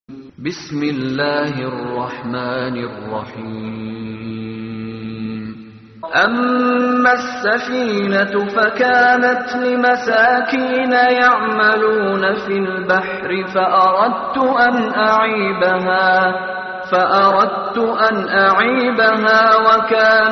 بسم الله الرحمن الرحيم أما السفينة فكانت لمساكين يعملون في البحر فأردت أن أعيبها فأردت أن أعيبها وكان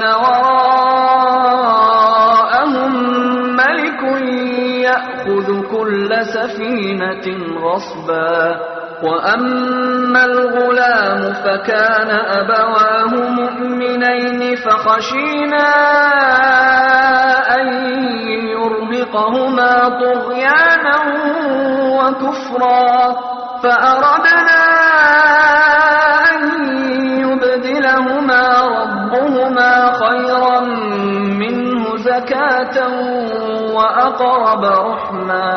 وراءهم ملك يأخذ كل سفينة غصبا وأما الغلام فكان أبواه مؤمنين فخشينا أن يرهقهما طغيانا وكفرا فأردنا أن يبدلهما ربهما خيرا منه زكاة وأقرب رحما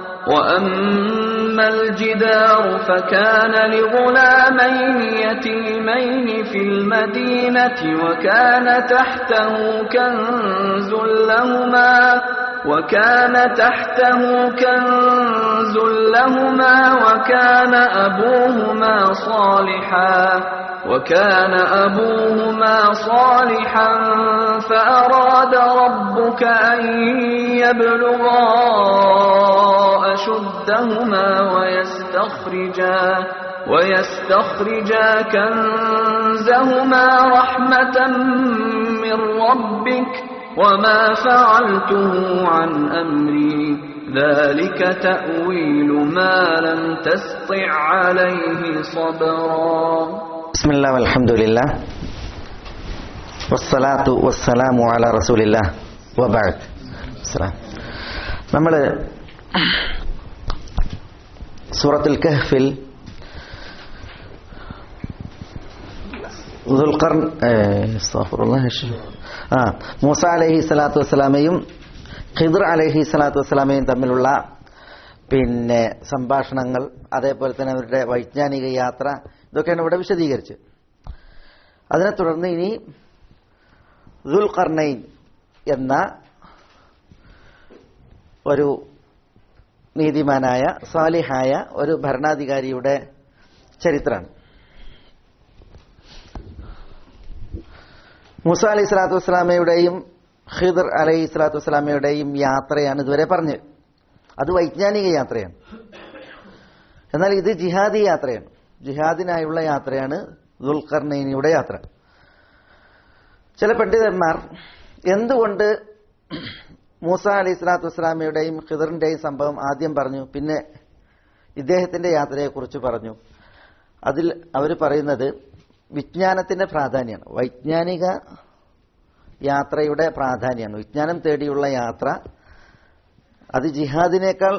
وأما الجدار فكان لغلامين يتيمين في المدينة وكان تحته كنز لهما وكان تحته كنز لهما وكان أبوهما صالحا وكان أبوهما صالحا فأراد ربك أن يبلغا أشدهما ويستخرجا ويستخرجا كنزهما رحمة من ربك وما فعلته عن أمري ذلك تأويل ما لم تسطع عليه صبرا بسم الله والحمد لله والصلاة والسلام على رسول الله وبعد السلام നമ്മൾ സൂറത്തുൽ കഹ്ഫിൽ ദുൽഖർൻ ആ മൂസ അലഹി സ്വലാത്തു വസ്സലാമയും ഖിദർ അലഹി സ്വലാത്തു വസ്സലാമയും തമ്മിലുള്ള പിന്നെ സംഭാഷണങ്ങൾ അതേപോലെ തന്നെ അവരുടെ വൈജ്ഞാനിക യാത്ര ഇതൊക്കെയാണ് ഇവിടെ വിശദീകരിച്ച് അതിനെ തുടർന്ന് ഇനി ദുൽഖർണൈൻ എന്ന ഒരു നീതിമാനായ സാലിഹായ ഒരു ഭരണാധികാരിയുടെ ചരിത്രമാണ് മൂസ അലൈഹി സ്വലാത്തു വസ്സലാമയുടെയും ഖിദർ അലൈഹി സ്വലാത്തു വസ്സലാമയുടെയും യാത്രയാണ് ഇതുവരെ പറഞ്ഞത് അത് വൈജ്ഞാനിക യാത്രയാണ് എന്നാൽ ഇത് ജിഹാദി യാത്രയാണ് ജിഹാദിനായുള്ള യാത്രയാണ് ദുൽഖർണൈനിയുടെ യാത്ര ചില പണ്ഡിതന്മാർ എന്തുകൊണ്ട് മൂസ അലൈഹി സ്വലാത്തു വസ്സലാമയുടെയും ഖിദറിന്റെയും സംഭവം ആദ്യം പറഞ്ഞു പിന്നെ ഇദ്ദേഹത്തിന്റെ യാത്രയെക്കുറിച്ച് പറഞ്ഞു അതിൽ അവർ പറയുന്നത് വിജ്ഞാനത്തിന്റെ പ്രാധാന്യമാണ് വൈജ്ഞാനിക യാത്രയുടെ പ്രാധാന്യമാണ് വിജ്ഞാനം തേടിയുള്ള യാത്ര അത് ജിഹാദിനേക്കാൾ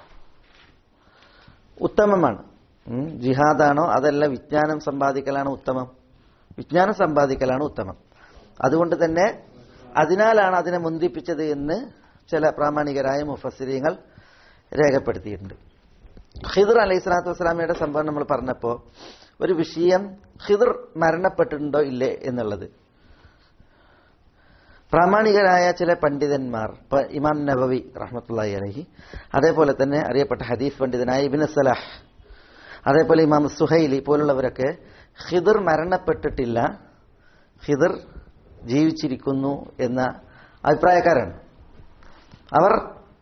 ഉത്തമമാണ് ജിഹാദാണോ അതല്ല വിജ്ഞാനം സമ്പാദിക്കലാണോ ഉത്തമം വിജ്ഞാനം സമ്പാദിക്കലാണ് ഉത്തമം അതുകൊണ്ട് തന്നെ അതിനാലാണ് അതിനെ മുന്തിപ്പിച്ചത് എന്ന് ചില പ്രാമാണികരായ മുഫസിരിയങ്ങൾ രേഖപ്പെടുത്തിയിട്ടുണ്ട് ഖിദർ അലൈഹി സ്വലാത്തു വസ്സലാമയുടെ സംഭവം നമ്മൾ പറഞ്ഞപ്പോൾ ഒരു വിഷയം ഖിദർ മരണപ്പെട്ടിട്ടുണ്ടോ ഇല്ലേ എന്നുള്ളത് പ്രാമാണികരായ ചില പണ്ഡിതന്മാർ ഇമാം നബവി റഹ്മത്തുള്ളി അലഹി അതേപോലെ തന്നെ അറിയപ്പെട്ട ഹദീസ് പണ്ഡിതനായ ഇബിൻ സലാഹ് അതേപോലെ ഇമാം സുഹൈലി പോലുള്ളവരൊക്കെ ഖിദർ മരണപ്പെട്ടിട്ടില്ല ഖിദർ ജീവിച്ചിരിക്കുന്നു എന്ന അഭിപ്രായക്കാരാണ് അവർ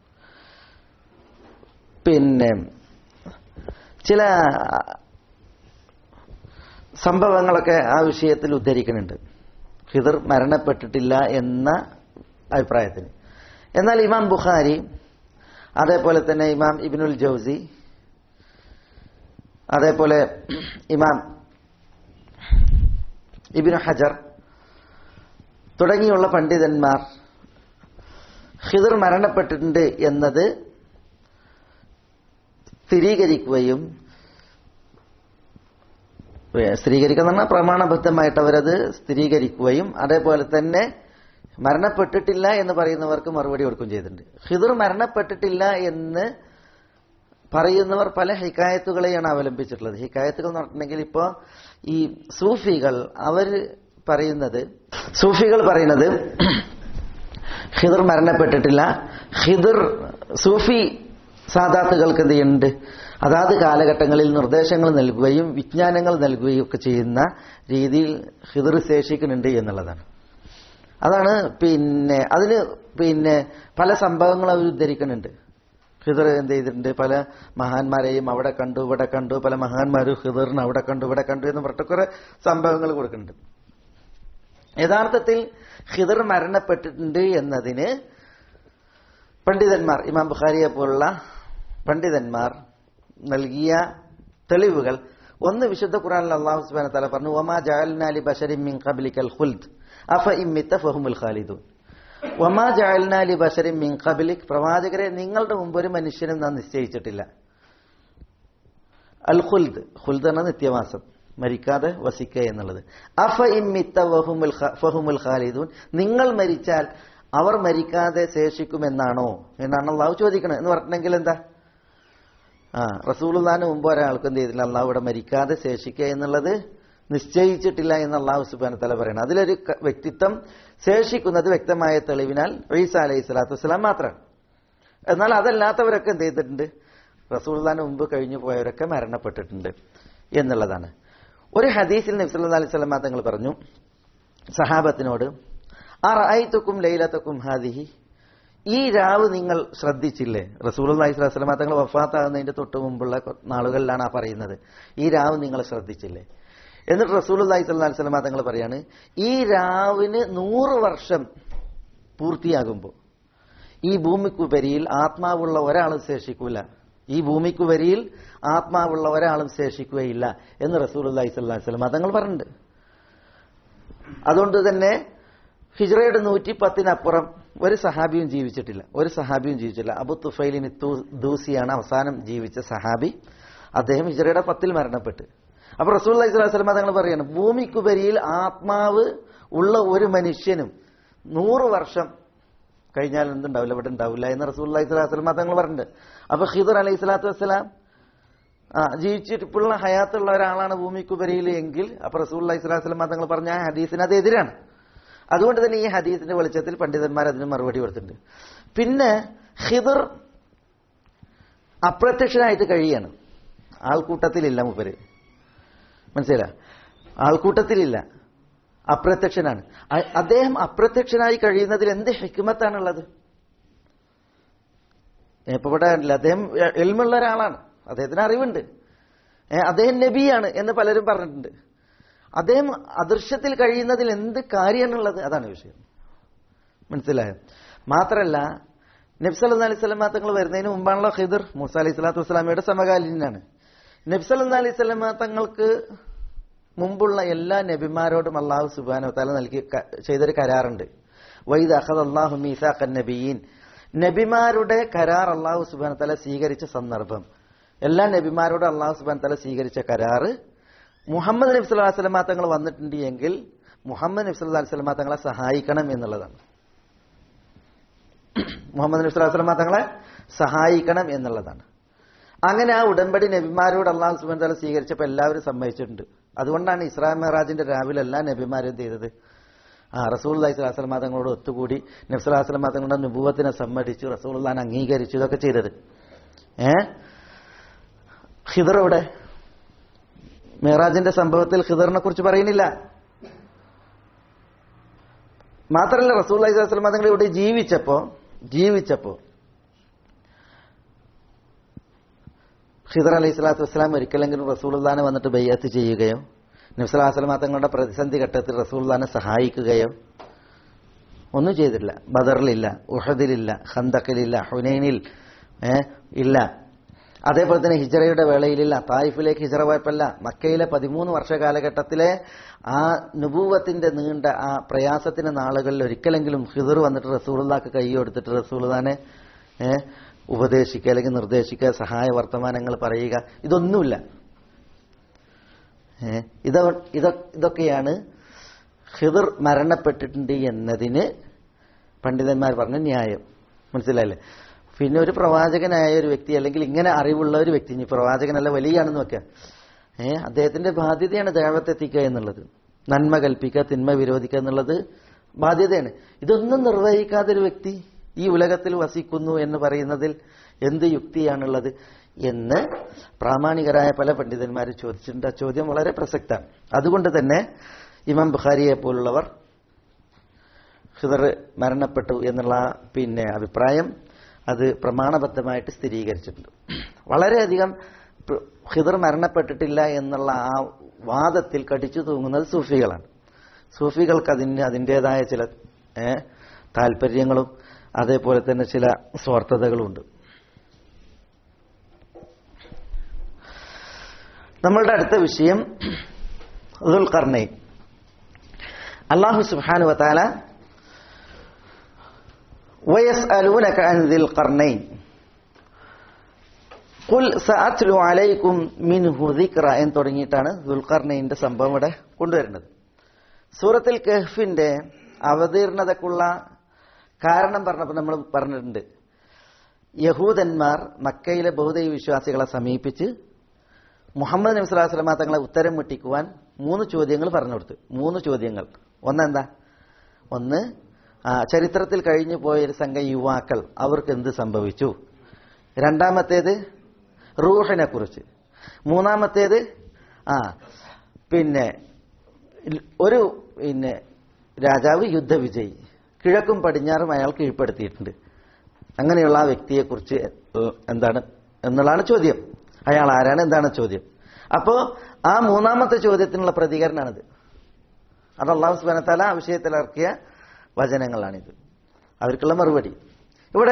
പിന്നെ ചില സംഭവങ്ങളൊക്കെ ആ വിഷയത്തിൽ ഉദ്ധരിക്കുന്നുണ്ട് ഹിദർ മരണപ്പെട്ടിട്ടില്ല എന്ന അഭിപ്രായത്തിന് എന്നാൽ ഇമാം ബുഖാരി അതേപോലെ തന്നെ ഇമാം ഇബിനുൽ ജൗസി അതേപോലെ ഇമാം ഇബിനു ഹജർ തുടങ്ങിയുള്ള പണ്ഡിതന്മാർ ഹിദർ മരണപ്പെട്ടിട്ടുണ്ട് എന്നത് സ്ഥിരീകരിക്കുകയും സ്ഥിരീകരിക്കുക എന്ന് പറഞ്ഞാൽ പ്രമാണബദ്ധമായിട്ട് അവരത് സ്ഥിരീകരിക്കുകയും അതേപോലെ തന്നെ മരണപ്പെട്ടിട്ടില്ല എന്ന് പറയുന്നവർക്ക് മറുപടി കൊടുക്കുകയും ചെയ്തിട്ടുണ്ട് ഹിദർ മരണപ്പെട്ടിട്ടില്ല എന്ന് പറയുന്നവർ പല ഹിക്കായത്തുകളെയാണ് അവലംബിച്ചിട്ടുള്ളത് ഹിക്കായത്തുകൾ എന്ന് പറഞ്ഞിട്ടുണ്ടെങ്കിൽ ഇപ്പോൾ ഈ സൂഫികൾ അവർ പറയുന്നത് സൂഫികൾ പറയുന്നത് ഹിദർ മരണപ്പെട്ടിട്ടില്ല ഹിദർ സൂഫി സാദാത്തുകൾക്ക് എന്ത് ചെയ്യുന്നുണ്ട് അതാത് കാലഘട്ടങ്ങളിൽ നിർദ്ദേശങ്ങൾ നൽകുകയും വിജ്ഞാനങ്ങൾ നൽകുകയും ഒക്കെ ചെയ്യുന്ന രീതിയിൽ ഹിദർ ശേഷിക്കുന്നുണ്ട് എന്നുള്ളതാണ് അതാണ് പിന്നെ അതിന് പിന്നെ പല സംഭവങ്ങൾ അവർ ഉദ്ധരിക്കുന്നുണ്ട് ഹിദർ എന്ത് ചെയ്തിട്ടുണ്ട് പല മഹാന്മാരെയും അവിടെ കണ്ടു ഇവിടെ കണ്ടു പല മഹാന്മാരും ഹിദറിന് അവിടെ കണ്ടു ഇവിടെ കണ്ടു എന്ന് പറഞ്ഞിട്ട് കുറെ സംഭവങ്ങൾ കൊടുക്കുന്നുണ്ട് യഥാർത്ഥത്തിൽ ഹിദർ മരണപ്പെട്ടിട്ടുണ്ട് എന്നതിന് പണ്ഡിതന്മാർ ഇമാം ബുഖാരിയെ പോലുള്ള പണ്ഡിതന്മാർ നൽകിയ തെളിവുകൾ ഒന്ന് വിശുദ്ധ ഖുറാനിൽ അള്ളാഹു സുബ്ഹാനഹു തആല പറഞ്ഞു വമാ ജഅൽനാലി ബശരിൻ മിൻ ഖബ്ലിക്കൽ ഖുൽദ് അഫ ഇമ്മിത്ത ഫഹുമുൽ ഖാലിദൂൻ വമാ ജഅൽനാലി ബശരിൻ മിൻ ഖബ്ലിക് പ്രവാചകരെ നിങ്ങളുടെ മുമ്പ് ഒരു മനുഷ്യനും നാം നിശ്ചയിച്ചിട്ടില്ല അൽ ഖുൽദ് ഖുൽദ് എന്ന നിത്യവാസം മരിക്കാതെ വസിക്കുക എന്നുള്ളത് അഫ ഇമ്മിത്ത വഹുമുൽ ഖ- ഫഹുമുൽ ഖാലിദൂൻ നിങ്ങൾ മരിച്ചാൽ അവർ മരിക്കാതെ ശേഷിക്കുമെന്നാണോ എന്നാണ് അള്ളാഹു ചോദിക്കണത് എന്ന് പറഞ്ഞിട്ടുണ്ടെങ്കിൽ എന്താ ആ റസൂലുള്ളാന് മുമ്പ് ഒരാൾക്ക് എന്ത് ചെയ്തില്ല അള്ളാഹു ഇവിടെ മരിക്കാതെ ശേഷിക്കുക എന്നുള്ളത് നിശ്ചയിച്ചിട്ടില്ല എന്ന് അള്ളാഹു സുബാന തല പറയണം അതിലൊരു ക- വ്യക്തിത്വം ശേഷിക്കുന്നത് വ്യക്തമായ തെളിവിനാൽ ഈസ അലൈഹി സ്വലാത്തു വസ്സലാം മാത്രമാണ് എന്നാൽ അതല്ലാത്തവരൊക്കെ എന്ത് ചെയ്തിട്ടുണ്ട് റസൂൽദാന് മുമ്പ് കഴിഞ്ഞു പോയവരൊക്കെ മരണപ്പെട്ടിട്ടുണ്ട് എന്നുള്ളതാണ് ഒരു ഹദീസിൽ നബ്സല്ലാ അലൈഹി സ്വലമ തങ്ങൾ പറഞ്ഞു സഹാബത്തിനോട് ആ റായിത്തുക്കും ലൈലത്തുക്കും ഹാദിഹി ഈ രാവ് നിങ്ങൾ ശ്രദ്ധിച്ചില്ലേ റസൂൽ അലൈഹി സ്വലാമ തങ്ങൾ വഫാത്താകുന്നതിന്റെ തൊട്ട് മുമ്പുള്ള കൊ- നാളുകളിലാണ് ആ പറയുന്നത് ഈ രാവ് നിങ്ങൾ ശ്രദ്ധിച്ചില്ലേ എന്നിട്ട് റസൂൽ അലൈഹി സ്വലാ സ്വലമ തങ്ങൾ പറയാണ് ഈ രാവിന് നൂറ് വർഷം പൂർത്തിയാകുമ്പോൾ ഈ ഭൂമിക്കുപരിയിൽ ആത്മാവുള്ള ഒരാളും ശേഷിക്കൂല ഈ ഭൂമിക്കുപരിയിൽ ആത്മാവുള്ള ഒരാളും ശേഷിക്കുകയില്ല എന്ന് റസൂൽ അലൈഹി സ്വലാഹു വസ്ലം തങ്ങൾ പറഞ്ഞിട്ടുണ്ട് അതുകൊണ്ട് തന്നെ ഹിജ്റയുടെ നൂറ്റി പത്തിനപ്പുറം ഒരു സഹാബിയും ജീവിച്ചിട്ടില്ല ഒരു സഹാബിയും ജീവിച്ചില്ല അബു തുഫൈലിൻ ദൂസിയാണ് അവസാനം ജീവിച്ച സഹാബി അദ്ദേഹം ഹിജ്റയുടെ പത്തിൽ മരണപ്പെട്ട് അപ്പൊ റസൂൽ അലൈഹി സ്വലാഹു വസ്ലം തങ്ങൾ പറയാണ് ഭൂമിക്കുപരിയിൽ ആത്മാവ് ഉള്ള ഒരു മനുഷ്യനും നൂറ് വർഷം കഴിഞ്ഞാൽ എന്തുണ്ടാവില്ല ഇവിടെ ഉണ്ടാവില്ല എന്ന് റസൂൽ അലൈഹി സ്വലാഹു വസ്ലം തങ്ങൾ പറഞ്ഞിട്ടുണ്ട് അപ്പൊ ഹിദർ അലൈഹി സ്വലാത്തു വസ്സലാം ആ ജീവിച്ചിട്ടുള്ള ഹയാത്തുള്ള ഒരാളാണ് ഭൂമിക്കുപരിയിൽ എങ്കിൽ അപ്പൊ റസൂൽ അലൈഹി സ്വലാഹു വസ്ലം തങ്ങൾ പറഞ്ഞ ആ ഹദീസിന് അത് എതിരാണ് അതുകൊണ്ട് തന്നെ ഈ ഹദീസിന്റെ വെളിച്ചത്തിൽ പണ്ഡിതന്മാർ അതിന് മറുപടി കൊടുത്തിട്ടുണ്ട് പിന്നെ ഹിദർ അപ്രത്യക്ഷനായിട്ട് കഴിയാണ് ആൾക്കൂട്ടത്തിലില്ല മൂപ്പര് മനസ്സിലാ ആൾക്കൂട്ടത്തിലില്ല അപ്രത്യക്ഷനാണ് അ- അദ്ദേഹം അപ്രത്യക്ഷനായി കഴിയുന്നതിൽ എന്ത് ഹിക്മത്താണുള്ളത് ഇപ്പൊ ഇവിടെ കണ്ടില്ല അദ്ദേഹം എ- എൽമുള്ള ഒരാളാണ് അദ്ദേഹത്തിന് അറിവുണ്ട് ഏ, അദ്ദേഹം നബിയാണ് എന്ന് പലരും പറഞ്ഞിട്ടുണ്ട് അദ്ദേഹം അദൃശ്യത്തിൽ കഴിയുന്നതിൽ എന്ത് കാര്യമാണുള്ളത് അതാണ് വിഷയം മനസ്സിലായോ മാത്രല്ല നബ്സല്ലാ അലൈഹി സ്വലമ തങ്ങൾ വരുന്നതിന് മുമ്പാണല്ലോ ഖിദർ മൂസ അലൈഹി സ്വലാത്തു വസ്സലാമയുടെ സമകാലീനാണ് നബ്സല്ലാ അലൈഹി സ്വലമ തങ്ങൾക്ക് മുമ്പുള്ള എല്ലാ നബിമാരോടും അള്ളാഹു സുബാനോ തല നൽകി ക- ചെയ്തൊരു കരാറുണ്ട് വൈദ് അഹദ് അള്ളാഹു മീസാഖൻ നബിയീൻ നബിമാരുടെ കരാർ അള്ളാഹു സുബാന തല സ്വീകരിച്ച സന്ദർഭം എല്ലാ നബിമാരോടും അള്ളാഹു സുബാൻ തല സ്വീകരിച്ച കരാറ് മുഹമ്മദ് നബി സ്വല്ലാ വസ്ലമ തങ്ങൾ വന്നിട്ടുണ്ട് എങ്കിൽ മുഹമ്മദ് നബി സ്വല്ലാ വസ്ലമ തങ്ങളെ സഹായിക്കണം എന്നുള്ളതാണ് മുഹമ്മദ് നബി സ്വല്ലാ വസ്ലമ തങ്ങളെ സഹായിക്കണം എന്നുള്ളതാണ് അങ്ങനെ ആ ഉടമ്പടി നബിമാരോട് അള്ളാഹു സുബാൻ തല സ്വീകരിച്ചപ്പോൾ എല്ലാവരും സമ്മതിച്ചിട്ടുണ്ട് അതുകൊണ്ടാണ് ഇസ്രാ മെഹറാജിന്റെ രാവിലെ എല്ലാ നബിമാരും എന്ത് ചെയ്തത് ആ റസൂൽ അലൈഹി സ്വലാസ്ലം തങ്ങളോട് ഒത്തുകൂടി നബ്സലാസ്ലം തങ്ങളുടെ നുപൂവത്തിനെ സമ്മതിച്ചു റസൂൽ അംഗീകരിച്ചു ഇതൊക്കെ ചെയ്തത് ഏ ഹിദർ എവിടെ മെഹറാജിന്റെ സംഭവത്തിൽ ഖിദറിനെ കുറിച്ച് പറയുന്നില്ല മാത്രമല്ല റസൂൽ അലൈഹി സ്വലം തങ്ങൾ ഇവിടെ ജീവിച്ചപ്പോ ജീവിച്ചപ്പോ ഖിദർ അലൈഹി സ്വലാത്തു വസ്സലാം ഒരിക്കലെങ്കിലും റസൂൽദാനെ വന്നിട്ട് ബയ്യത്ത് ചെയ്യുകയോ നബ്സലാസ്ലമ തങ്ങളുടെ പ്രതിസന്ധി ഘട്ടത്തിൽ റസൂൽദാനെ സഹായിക്കുകയോ ഒന്നും ചെയ്തിട്ടില്ല ബദറിലില്ല ഉഹദിലില്ല ഖന്തക്കിലില്ല ഹുനൈനിൽ ഏ ഇല്ല അതേപോലെ തന്നെ ഹിജറയുടെ വേളയിലില്ല തായിഫിലേക്ക് ഹിജറ പോയപ്പല്ല മക്കയിലെ പതിമൂന്ന് വർഷ കാലഘട്ടത്തിലെ ആ നുപൂവത്തിന്റെ നീണ്ട ആ പ്രയാസത്തിന്റെ നാളുകളിൽ ഒരിക്കലെങ്കിലും ഹിദർ വന്നിട്ട് റസൂലുള്ളാക്ക് കൈ കൊടുത്തിട്ട് റസൂൽദാനെ ഏ ഉപദേശിക്കുക അല്ലെങ്കിൽ നിർദ്ദേശിക്കുക സഹായ വർത്തമാനങ്ങൾ പറയുക ഇതൊന്നുമില്ല ഏ ഇതോ ഇതൊ ഇതൊക്കെയാണ് ഹിദർ മരണപ്പെട്ടിട്ടുണ്ട് എന്നതിന് പണ്ഡിതന്മാർ പറഞ്ഞ ന്യായം മനസ്സിലായില്ലേ പിന്നെ ഒരു പ്രവാചകനായ ഒരു വ്യക്തി അല്ലെങ്കിൽ ഇങ്ങനെ അറിവുള്ള ഒരു വ്യക്തി ഇനി പ്രവാചകനല്ല വലിയാണെന്ന് വെക്കാം ഏ അദ്ദേഹത്തിന്റെ ബാധ്യതയാണ് ദേവത്തെത്തിക്കുക എന്നുള്ളത് നന്മ കൽപ്പിക്കുക തിന്മ വിരോധിക്കുക എന്നുള്ളത് ബാധ്യതയാണ് ഇതൊന്നും നിർവഹിക്കാതെ ഒരു വ്യക്തി ഈ ഉലകത്തിൽ വസിക്കുന്നു എന്ന് പറയുന്നതിൽ എന്ത് യുക്തിയാണുള്ളത് എന്ന് പ്രാമാണികരായ പല പണ്ഡിതന്മാരും ചോദിച്ചിട്ടുണ്ട് ആ ചോദ്യം വളരെ പ്രസക്തമാണ് അതുകൊണ്ട് തന്നെ ഇമാം ബുഖാരിയെ പോലുള്ളവർ ഖിദർ മരണപ്പെട്ടു എന്നുള്ള ആ പിന്നെ അഭിപ്രായം അത് പ്രമാണബദ്ധമായിട്ട് സ്ഥിരീകരിച്ചിട്ടുണ്ട് വളരെയധികം പ്ര- ഖിദർ മരണപ്പെട്ടിട്ടില്ല എന്നുള്ള ആ വാദത്തിൽ കടിച്ചു തൂങ്ങുന്നത് സൂഫികളാണ് സൂഫികൾക്ക് അതിന് അതിൻ്റെതായ ചില ഏ, താല്പര്യങ്ങളും അതേപോലെ തന്നെ ചില സ്വാർത്ഥതകളും ഉണ്ട് നമ്മളുടെ അടുത്ത വിഷയം ദുൽഖർണൈൻ അള്ളാഹു സുബ്ഹാനു വതാല ويسألونك عن ذي القرنين قل سأتلو عليكم منه ذكر എന്ന് തുടങ്ങിയിട്ടാണ് ദുൽഖർണൈന്റെ സംഭവം ഇവിടെ കൊണ്ടുവരുന്നത് സൂറത്തിൽ കഹ്ഫിന്റെ അവതീർണതക്കുള്ള കാരണം പറഞ്ഞപ്പോൾ നമ്മൾ പറഞ്ഞിട്ടുണ്ട് യഹൂദന്മാർ മക്കയിലെ ബഹുദൈവ വിശ്വാസികളെ സമീപിച്ച് മുഹമ്മദ് നബി സ്വല്ലല്ലാഹു അലൈഹി വസല്ലം തങ്ങളെ ഉത്തരം മുട്ടിക്കുവാൻ മൂന്ന് ചോദ്യങ്ങൾ പറഞ്ഞു കൊടുത്തു മൂന്ന് ചോദ്യങ്ങൾ ഒന്നെന്താ ഒന്ന് ആ, ചരിത്രത്തിൽ കഴിഞ്ഞു പോയ ഒരു സംഘം യുവാക്കൾ അവർക്ക് എന്ത് സംഭവിച്ചു രണ്ടാമത്തേത് റൂഹിനെ കുറിച്ച് മൂന്നാമത്തേത് ആ പിന്നെ ഒരു പിന്നെ രാജാവ് യുദ്ധവിജയി കിഴക്കും പടിഞ്ഞാറും അയാൾ കീഴ്പ്പെടുത്തിയിട്ടുണ്ട് അങ്ങനെയുള്ള ആ വ്യക്തിയെക്കുറിച്ച് എന്താണ് എന്നുള്ളതാണ് ചോദ്യം അയാൾ ആരാണ് എന്താണ് ചോദ്യം അപ്പോ ആ മൂന്നാമത്തെ ചോദ്യത്തിനുള്ള പ്രതികരണമാണിത് അത് അള്ളാഹു സുബാനത്താല ആ വിഷയത്തിൽ ഇറക്കിയ വചനങ്ങളാണിത് അവർക്കുള്ള മറുപടി ഇവിടെ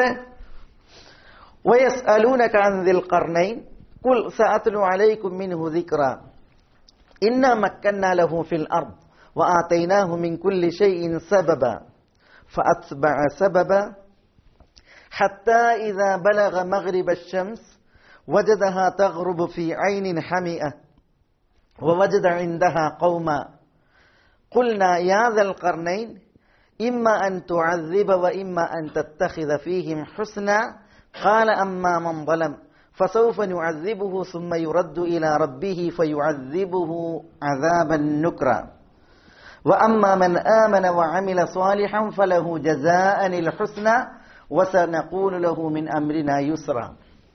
ويسألونك عن ذي القرنين قل سأتلو عليكم منه ذكرا إنا مكنا له في الأرض وآتيناه من كل شيء سببا فأتبع سببا حتى إذا بلغ مغرب الشمس وجدها تغرب في عين حمئة ووجد عندها قوما قلنا يا ذا القرنين إما أن تعذب وإما أن تتخذ فيهم حسنا قال أما من ظلم فسوف نعذبه ثم يرد إلى ربه فيعذبه عذابا نكرا وأما من آمن وعمل صالحا فله جزاء الحسنى وسنقول له من أمرنا يسرا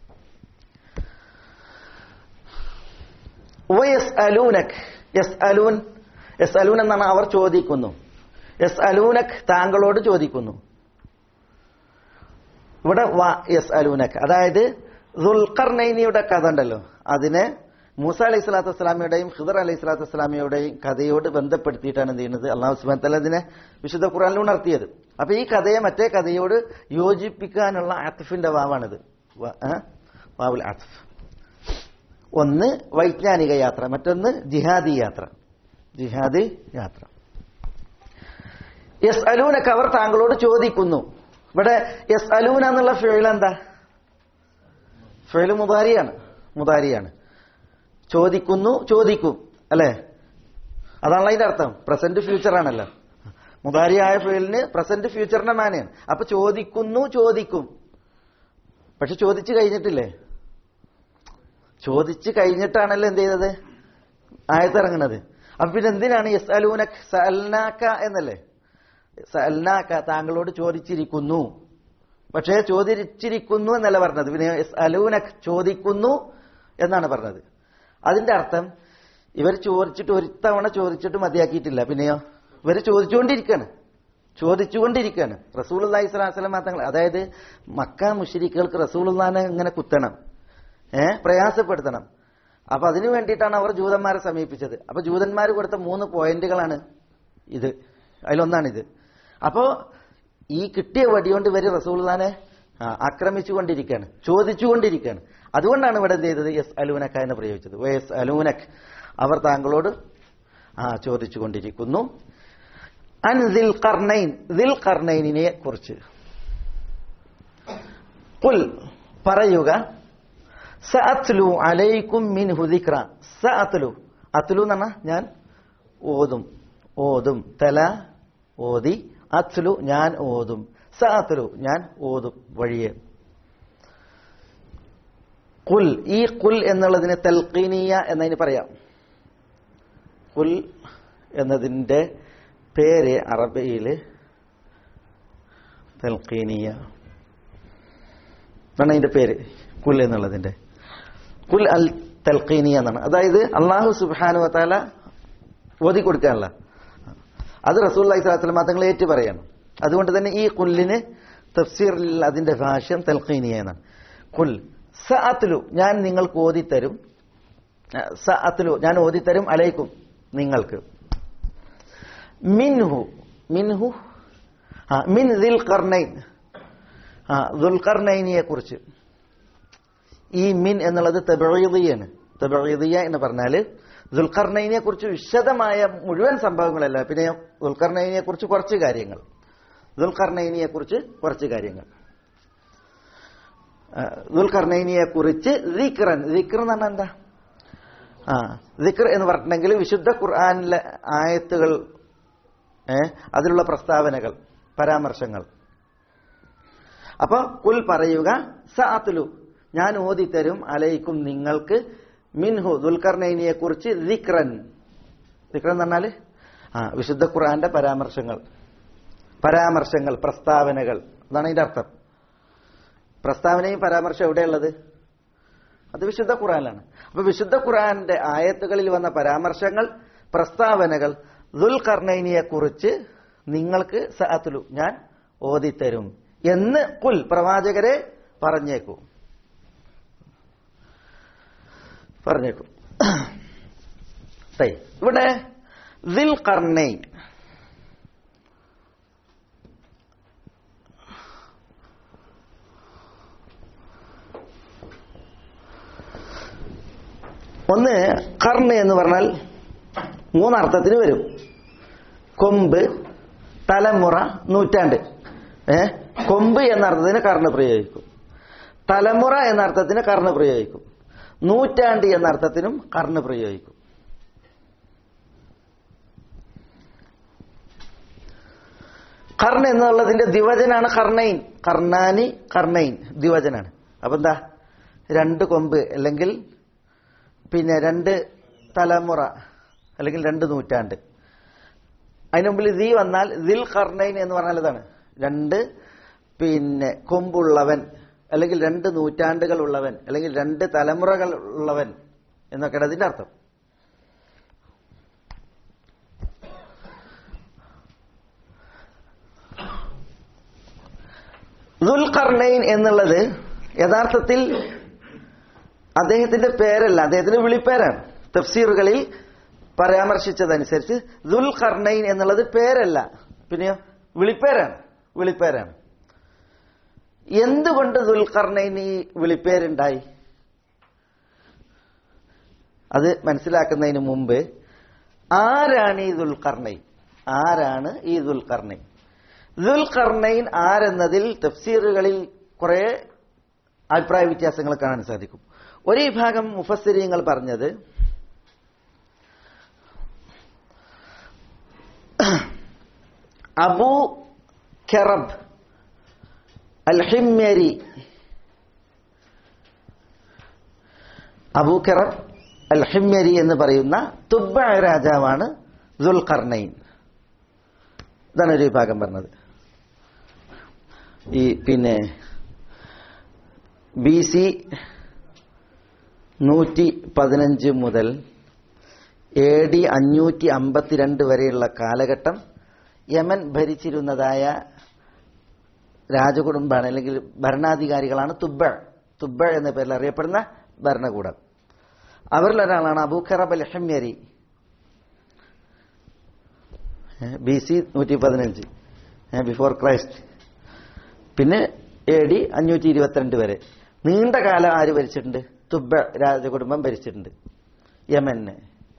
വയസ്അലൂനക് യസ്അലൂൻ യസ്അലൂൻ എന്നാണ് അവർ ചോദിക്കുന്നു യസ്അലൂനക് താങ്കളോട് ചോദിക്കുന്നു ഇവിടെ യസ്അലൂനക് അതായത് ദുൽഖർനൈനിയുടെ കഥ ഉണ്ടല്ലോ അതിനെ മൂസ അലൈഹി സ്വലാത്തു വസ്സലാമിയുടെയും ഖിദർ അലൈഹി സ്വലാത്തു വസ്സലാമിയുടെയും കഥയോട് ബന്ധപ്പെടുത്തിയിട്ടാണ് എന്ത് ചെയ്യുന്നത് അള്ളാഹു സുബാൻ തല ഇതിനെ വിശുദ്ധ ഖുറാനിൽ ഉണർത്തിയത് അപ്പൊ ഈ കഥയെ മറ്റേ കഥയോട് യോജിപ്പിക്കാനുള്ള ആത്തിഫിന്റെ വാവാണിത് വ- ഏ? വാവുൽ ആത്തിഫ് ഒന്ന് വൈജ്ഞാനിക യാത്ര മറ്റൊന്ന് ജിഹാദി യാത്ര ജിഹാദി യാത്ര യസ് അലൂനക്ക് അവർ താങ്കളോട് ചോദിക്കുന്നു ഇവിടെ യസ് അലൂന എന്നുള്ള ഫേൽ എന്താ ഫേല് മുതാരിയാണ് മുതാരിയാണ് ചോദിക്കുന്നു ചോദിക്കും അല്ലേ അതാണല്ലോ അതിന്റെ അർത്ഥം പ്രസന്റ് ഫ്യൂച്ചർ ആണല്ലോ മുതാരിയായ ഫേലിന് പ്രസന്റ് ഫ്യൂച്ചറിന്റെ മാനയാണ് അപ്പൊ ചോദിക്കുന്നു ചോദിക്കും പക്ഷെ ചോദിച്ചു കഴിഞ്ഞിട്ടില്ലേ ചോദിച്ചു കഴിഞ്ഞിട്ടാണല്ലോ എന്ത് ചെയ്തത് ആയത്തിറങ്ങുന്നത് അപ്പൊ പിന്നെ എന്തിനാണ് യസ് അലൂനക് സഅൽനാക്ക എന്നല്ലേ സഅൽനാക്ക താങ്കളോട് ചോദിച്ചിരിക്കുന്നു പക്ഷേ ചോദിച്ചിരിക്കുന്നു എന്നല്ല പറഞ്ഞത് പിന്നെ യസ് അലൂനക് ചോദിക്കുന്നു എന്നാണ് പറഞ്ഞത് അതിന്റെ അർത്ഥം ഇവർ ചോദിച്ചിട്ട് ഒരു തവണ ചോദിച്ചിട്ട് മതിയാക്കിയിട്ടില്ല പിന്നെയോ ഇവർ ചോദിച്ചുകൊണ്ടിരിക്കുകയാണ് ചോദിച്ചുകൊണ്ടിരിക്കുകയാണ് റസൂൽ അള്ളാഹി സ്വലാസ്ലം തങ്ങൾ അതായത് മക്ക മുഷരിക്കുകൾക്ക് റസൂൽ ഇങ്ങനെ കുത്തണം ഏ പ്രയാസപ്പെടുത്തണം അപ്പൊ അതിനു വേണ്ടിയിട്ടാണ് അവർ ജൂതന്മാരെ സമീപിച്ചത് അപ്പൊ ജൂതന്മാർ കൊടുത്ത മൂന്ന് പോയിന്റുകളാണ് ഇത് അതിലൊന്നാണിത് അപ്പോ ഈ കിട്ടിയ വടികൊണ്ട് ഇവര് റസൂൽദാനെ ആക്രമിച്ചുകൊണ്ടിരിക്കുകയാണ് ചോദിച്ചുകൊണ്ടിരിക്കുകയാണ് അതുകൊണ്ടാണ് ഇവിടെ എന്ത് ചെയ്തത് എസ് അലൂനക്ക എന്ന് പ്രയോഗിച്ചത് എസ് അലൂനക് അവർ താങ്കളോട് ആ ചോദിച്ചുകൊണ്ടിരിക്കുന്നു അൻ ദിൽ കർണൈൻ ദിൽ കർണൈനിനെ കുറിച്ച് കുൽ പറയുക സഅത്ലു അലൈക്കും മിൻഹു ദിക്ര സഅത്ലു അത്ലു എന്ന് പറഞ്ഞാൽ ഞാൻ ഓതും ഓതും തല ഓതി അത്ലു ഞാൻ ഓതും സഅത്ലു ഞാൻ ഓതും വഴിയെ കുൽ ഈ കുൽ എന്നുള്ളതിന് തൽക്കീനിയ എന്നതിന് പറയാം കുൽ എന്നതിന്റെ പേര് അറബിയിൽ തൽക്കീനിയ എന്നാണ് അതിന്റെ പേര് കുൽ എന്നുള്ളതിന്റെ കുൽ അൽ തൽഖീനി എന്നാണ് അതായത് അള്ളാഹു സുബാനു വത്താല ഓതി കൊടുക്കാനുള്ള അത് റസൂൽ അലൈഹി സ്വലാത്തു തങ്ങൾ ഏറ്റു പറയണം അതുകൊണ്ട് തന്നെ ഈ കുല്ലിന് തഫ്സീറിൽ അതിന്റെ ഭാഷ്യം തൽഖീനിയ എന്നാണ് കുൽ സഅത്ലു ഞാൻ നിങ്ങൾക്ക് ഓതിത്തരും സഅത്ലു ഞാൻ ഓതിത്തരും അലൈക്കും നിങ്ങൾക്ക് മിൻഹു മിൻഹു ആ മിൻ ദിൽ കർണൈൻ ആ ദുൽഖർണൈനിയെ കുറിച്ച് ഈ മിൻ എന്നുള്ളത് തബീദിയാണ് തബീദിയ എന്ന് പറഞ്ഞാൽ ദുൽഖർണൈനിയെ കുറിച്ച് വിശദമായ മുഴുവൻ സംഭവങ്ങളല്ല പിന്നെ ദുൽഖർണൈനിയെ കുറിച്ച് കുറച്ച് കാര്യങ്ങൾ ദുൽഖർണൈനിയെ കുറിച്ച് കുറച്ച് കാര്യങ്ങൾ ദുൽഖർണൈനിയെ കുറിച്ച് ദിക്റൻ ദിക്ർ എന്ന് പറഞ്ഞാൽ എന്താ ആ ദിക്ർ എന്ന് പറഞ്ഞിട്ടുണ്ടെങ്കിൽ വിശുദ്ധ ഖുർആാനിലെ ആയത്തുകൾ ഏ അതിലുള്ള പ്രസ്താവനകൾ പരാമർശങ്ങൾ അപ്പൊ കുൽ പറയുക സാത്തുലു ഞാൻ ഓതിത്തരും അലയിക്കും നിങ്ങൾക്ക് മിൻഹു ദുൽഖർനൈനിയെ കുറിച്ച് ദിക്റൻ ദിക്റൻ എന്ന് പറഞ്ഞാല് ആ വിശുദ്ധ ഖുർആന്റെ പരാമർശങ്ങൾ പരാമർശങ്ങൾ പ്രസ്താവനകൾ അതാണ് ഇതിന്റെ അർത്ഥം പ്രസ്താവനയും പരാമർശം എവിടെയുള്ളത് അത് വിശുദ്ധ ഖുർആനിലാണ് അപ്പൊ വിശുദ്ധ ഖുർആന്റെ ആയത്തുകളിൽ വന്ന പരാമർശങ്ങൾ പ്രസ്താവനകൾ ദുൽഖർനൈനിയെ കുറിച്ച് നിങ്ങൾക്ക് സഅത്തുലു ഞാൻ ഓതിത്തരും എന്ന് കുൽ പ്രവാചകരെ പറഞ്ഞേക്കൂ പറഞ്ഞേക്കും തൈ ഇവിടെ ദിൽ കർണൈൻ ഒന്ന് കർണ എന്ന് പറഞ്ഞാൽ മൂന്നർത്ഥത്തിന് വരും കൊമ്പ് തലമുറ നൂറ്റാണ്ട് ഏ കൊമ്പ് എന്ന അർത്ഥത്തിന് കർണ പ്രയോഗിക്കും തലമുറ എന്ന അർത്ഥത്തിന് കർണ പ്രയോഗിക്കും നൂറ്റാണ്ട് എന്ന അർത്ഥത്തിനും കർണ പ്രയോഗിക്കും കർണ എന്നുള്ളതിന്റെ ദിവചനാണ് കർണൈൻ കർണാനി കർണൈൻ ദിവചനാണ് അപ്പൊ എന്താ രണ്ട് കൊമ്പ് അല്ലെങ്കിൽ പിന്നെ രണ്ട് തലമുറ അല്ലെങ്കിൽ രണ്ട് നൂറ്റാണ്ട് അതിന് മുമ്പിൽ ദി വന്നാൽ ദിൽ കർണൈൻ എന്ന് പറഞ്ഞാൽ ഇതാണ് രണ്ട് പിന്നെ കൊമ്പുള്ളവൻ അല്ലെങ്കിൽ രണ്ട് നൂറ്റാണ്ടുകൾ ഉള്ളവൻ അല്ലെങ്കിൽ രണ്ട് തലമുറകൾ ഉള്ളവൻ എന്നൊക്കെയാണ് അതിന്റെ അർത്ഥം ദുൽഖർണൈൻ എന്നുള്ളത് യഥാർത്ഥത്തിൽ അദ്ദേഹത്തിന്റെ പേരല്ല അദ്ദേഹത്തിന്റെ വിളിപ്പേരാണ് തഫ്സീറുകളിൽ പരാമർശിച്ചതനുസരിച്ച് ദുൽഖർണൈൻ എന്നുള്ളത് പേരല്ല പിന്നെയോ വിളിപ്പേരാണ് വിളിപ്പേരാണ് എന്തുകൊണ്ട് ദുൽഖർണൈൻ ഈ വിളിപ്പേരുണ്ടായി അത് മനസ്സിലാക്കുന്നതിന് മുമ്പ് ആരാണ് ഈ ദുൽഖർണൈൻ ആരാണ് ഈ ദുൽഖർണൈൻ ദുൽഖർണൈൻ ആരെന്നതിൽ തഫ്സീറുകളിൽ കുറെ അഭിപ്രായ വ്യത്യാസങ്ങൾ കാണാൻ സാധിക്കും ഒരു വിഭാഗം മുഫസ്സിരിയങ്ങൾ പറഞ്ഞത് അബു കെറബ് അൽഹിമ്യരി അബു കെറബ് അൽഹിമ്യരി എന്ന് പറയുന്ന തുബ്ബ രാജാവാണ് ദുൽഖർണൈൻ ഇതാണ് ഒരു വിഭാഗം പറഞ്ഞത് ഈ പിന്നെ ബി സി നൂറ്റി പതിനഞ്ച് മുതൽ എ ഡി അഞ്ഞൂറ്റി അമ്പത്തിരണ്ട് വരെയുള്ള കാലഘട്ടം യമൻ ഭരിച്ചിരുന്നതായ രാജകുടുംബാണ് അല്ലെങ്കിൽ ഭരണാധികാരികളാണ് തുബ്ബ തുബ്ബ എന്ന പേരിൽ അറിയപ്പെടുന്ന ഭരണകൂടം അവരിലൊരാളാണ് അബൂഖറബ് അൽ ഹമ്യരി ബി സി നൂറ്റി പതിനഞ്ച് ബിഫോർ ക്രൈസ്റ്റ് പിന്നെ എ ഡി അഞ്ഞൂറ്റി ഇരുപത്തിരണ്ട് വരെ നീണ്ട കാലം ആര് ഭരിച്ചിട്ടുണ്ട് തുബ്ബ രാജകുടുംബം ഭരിച്ചിട്ടുണ്ട് യമന്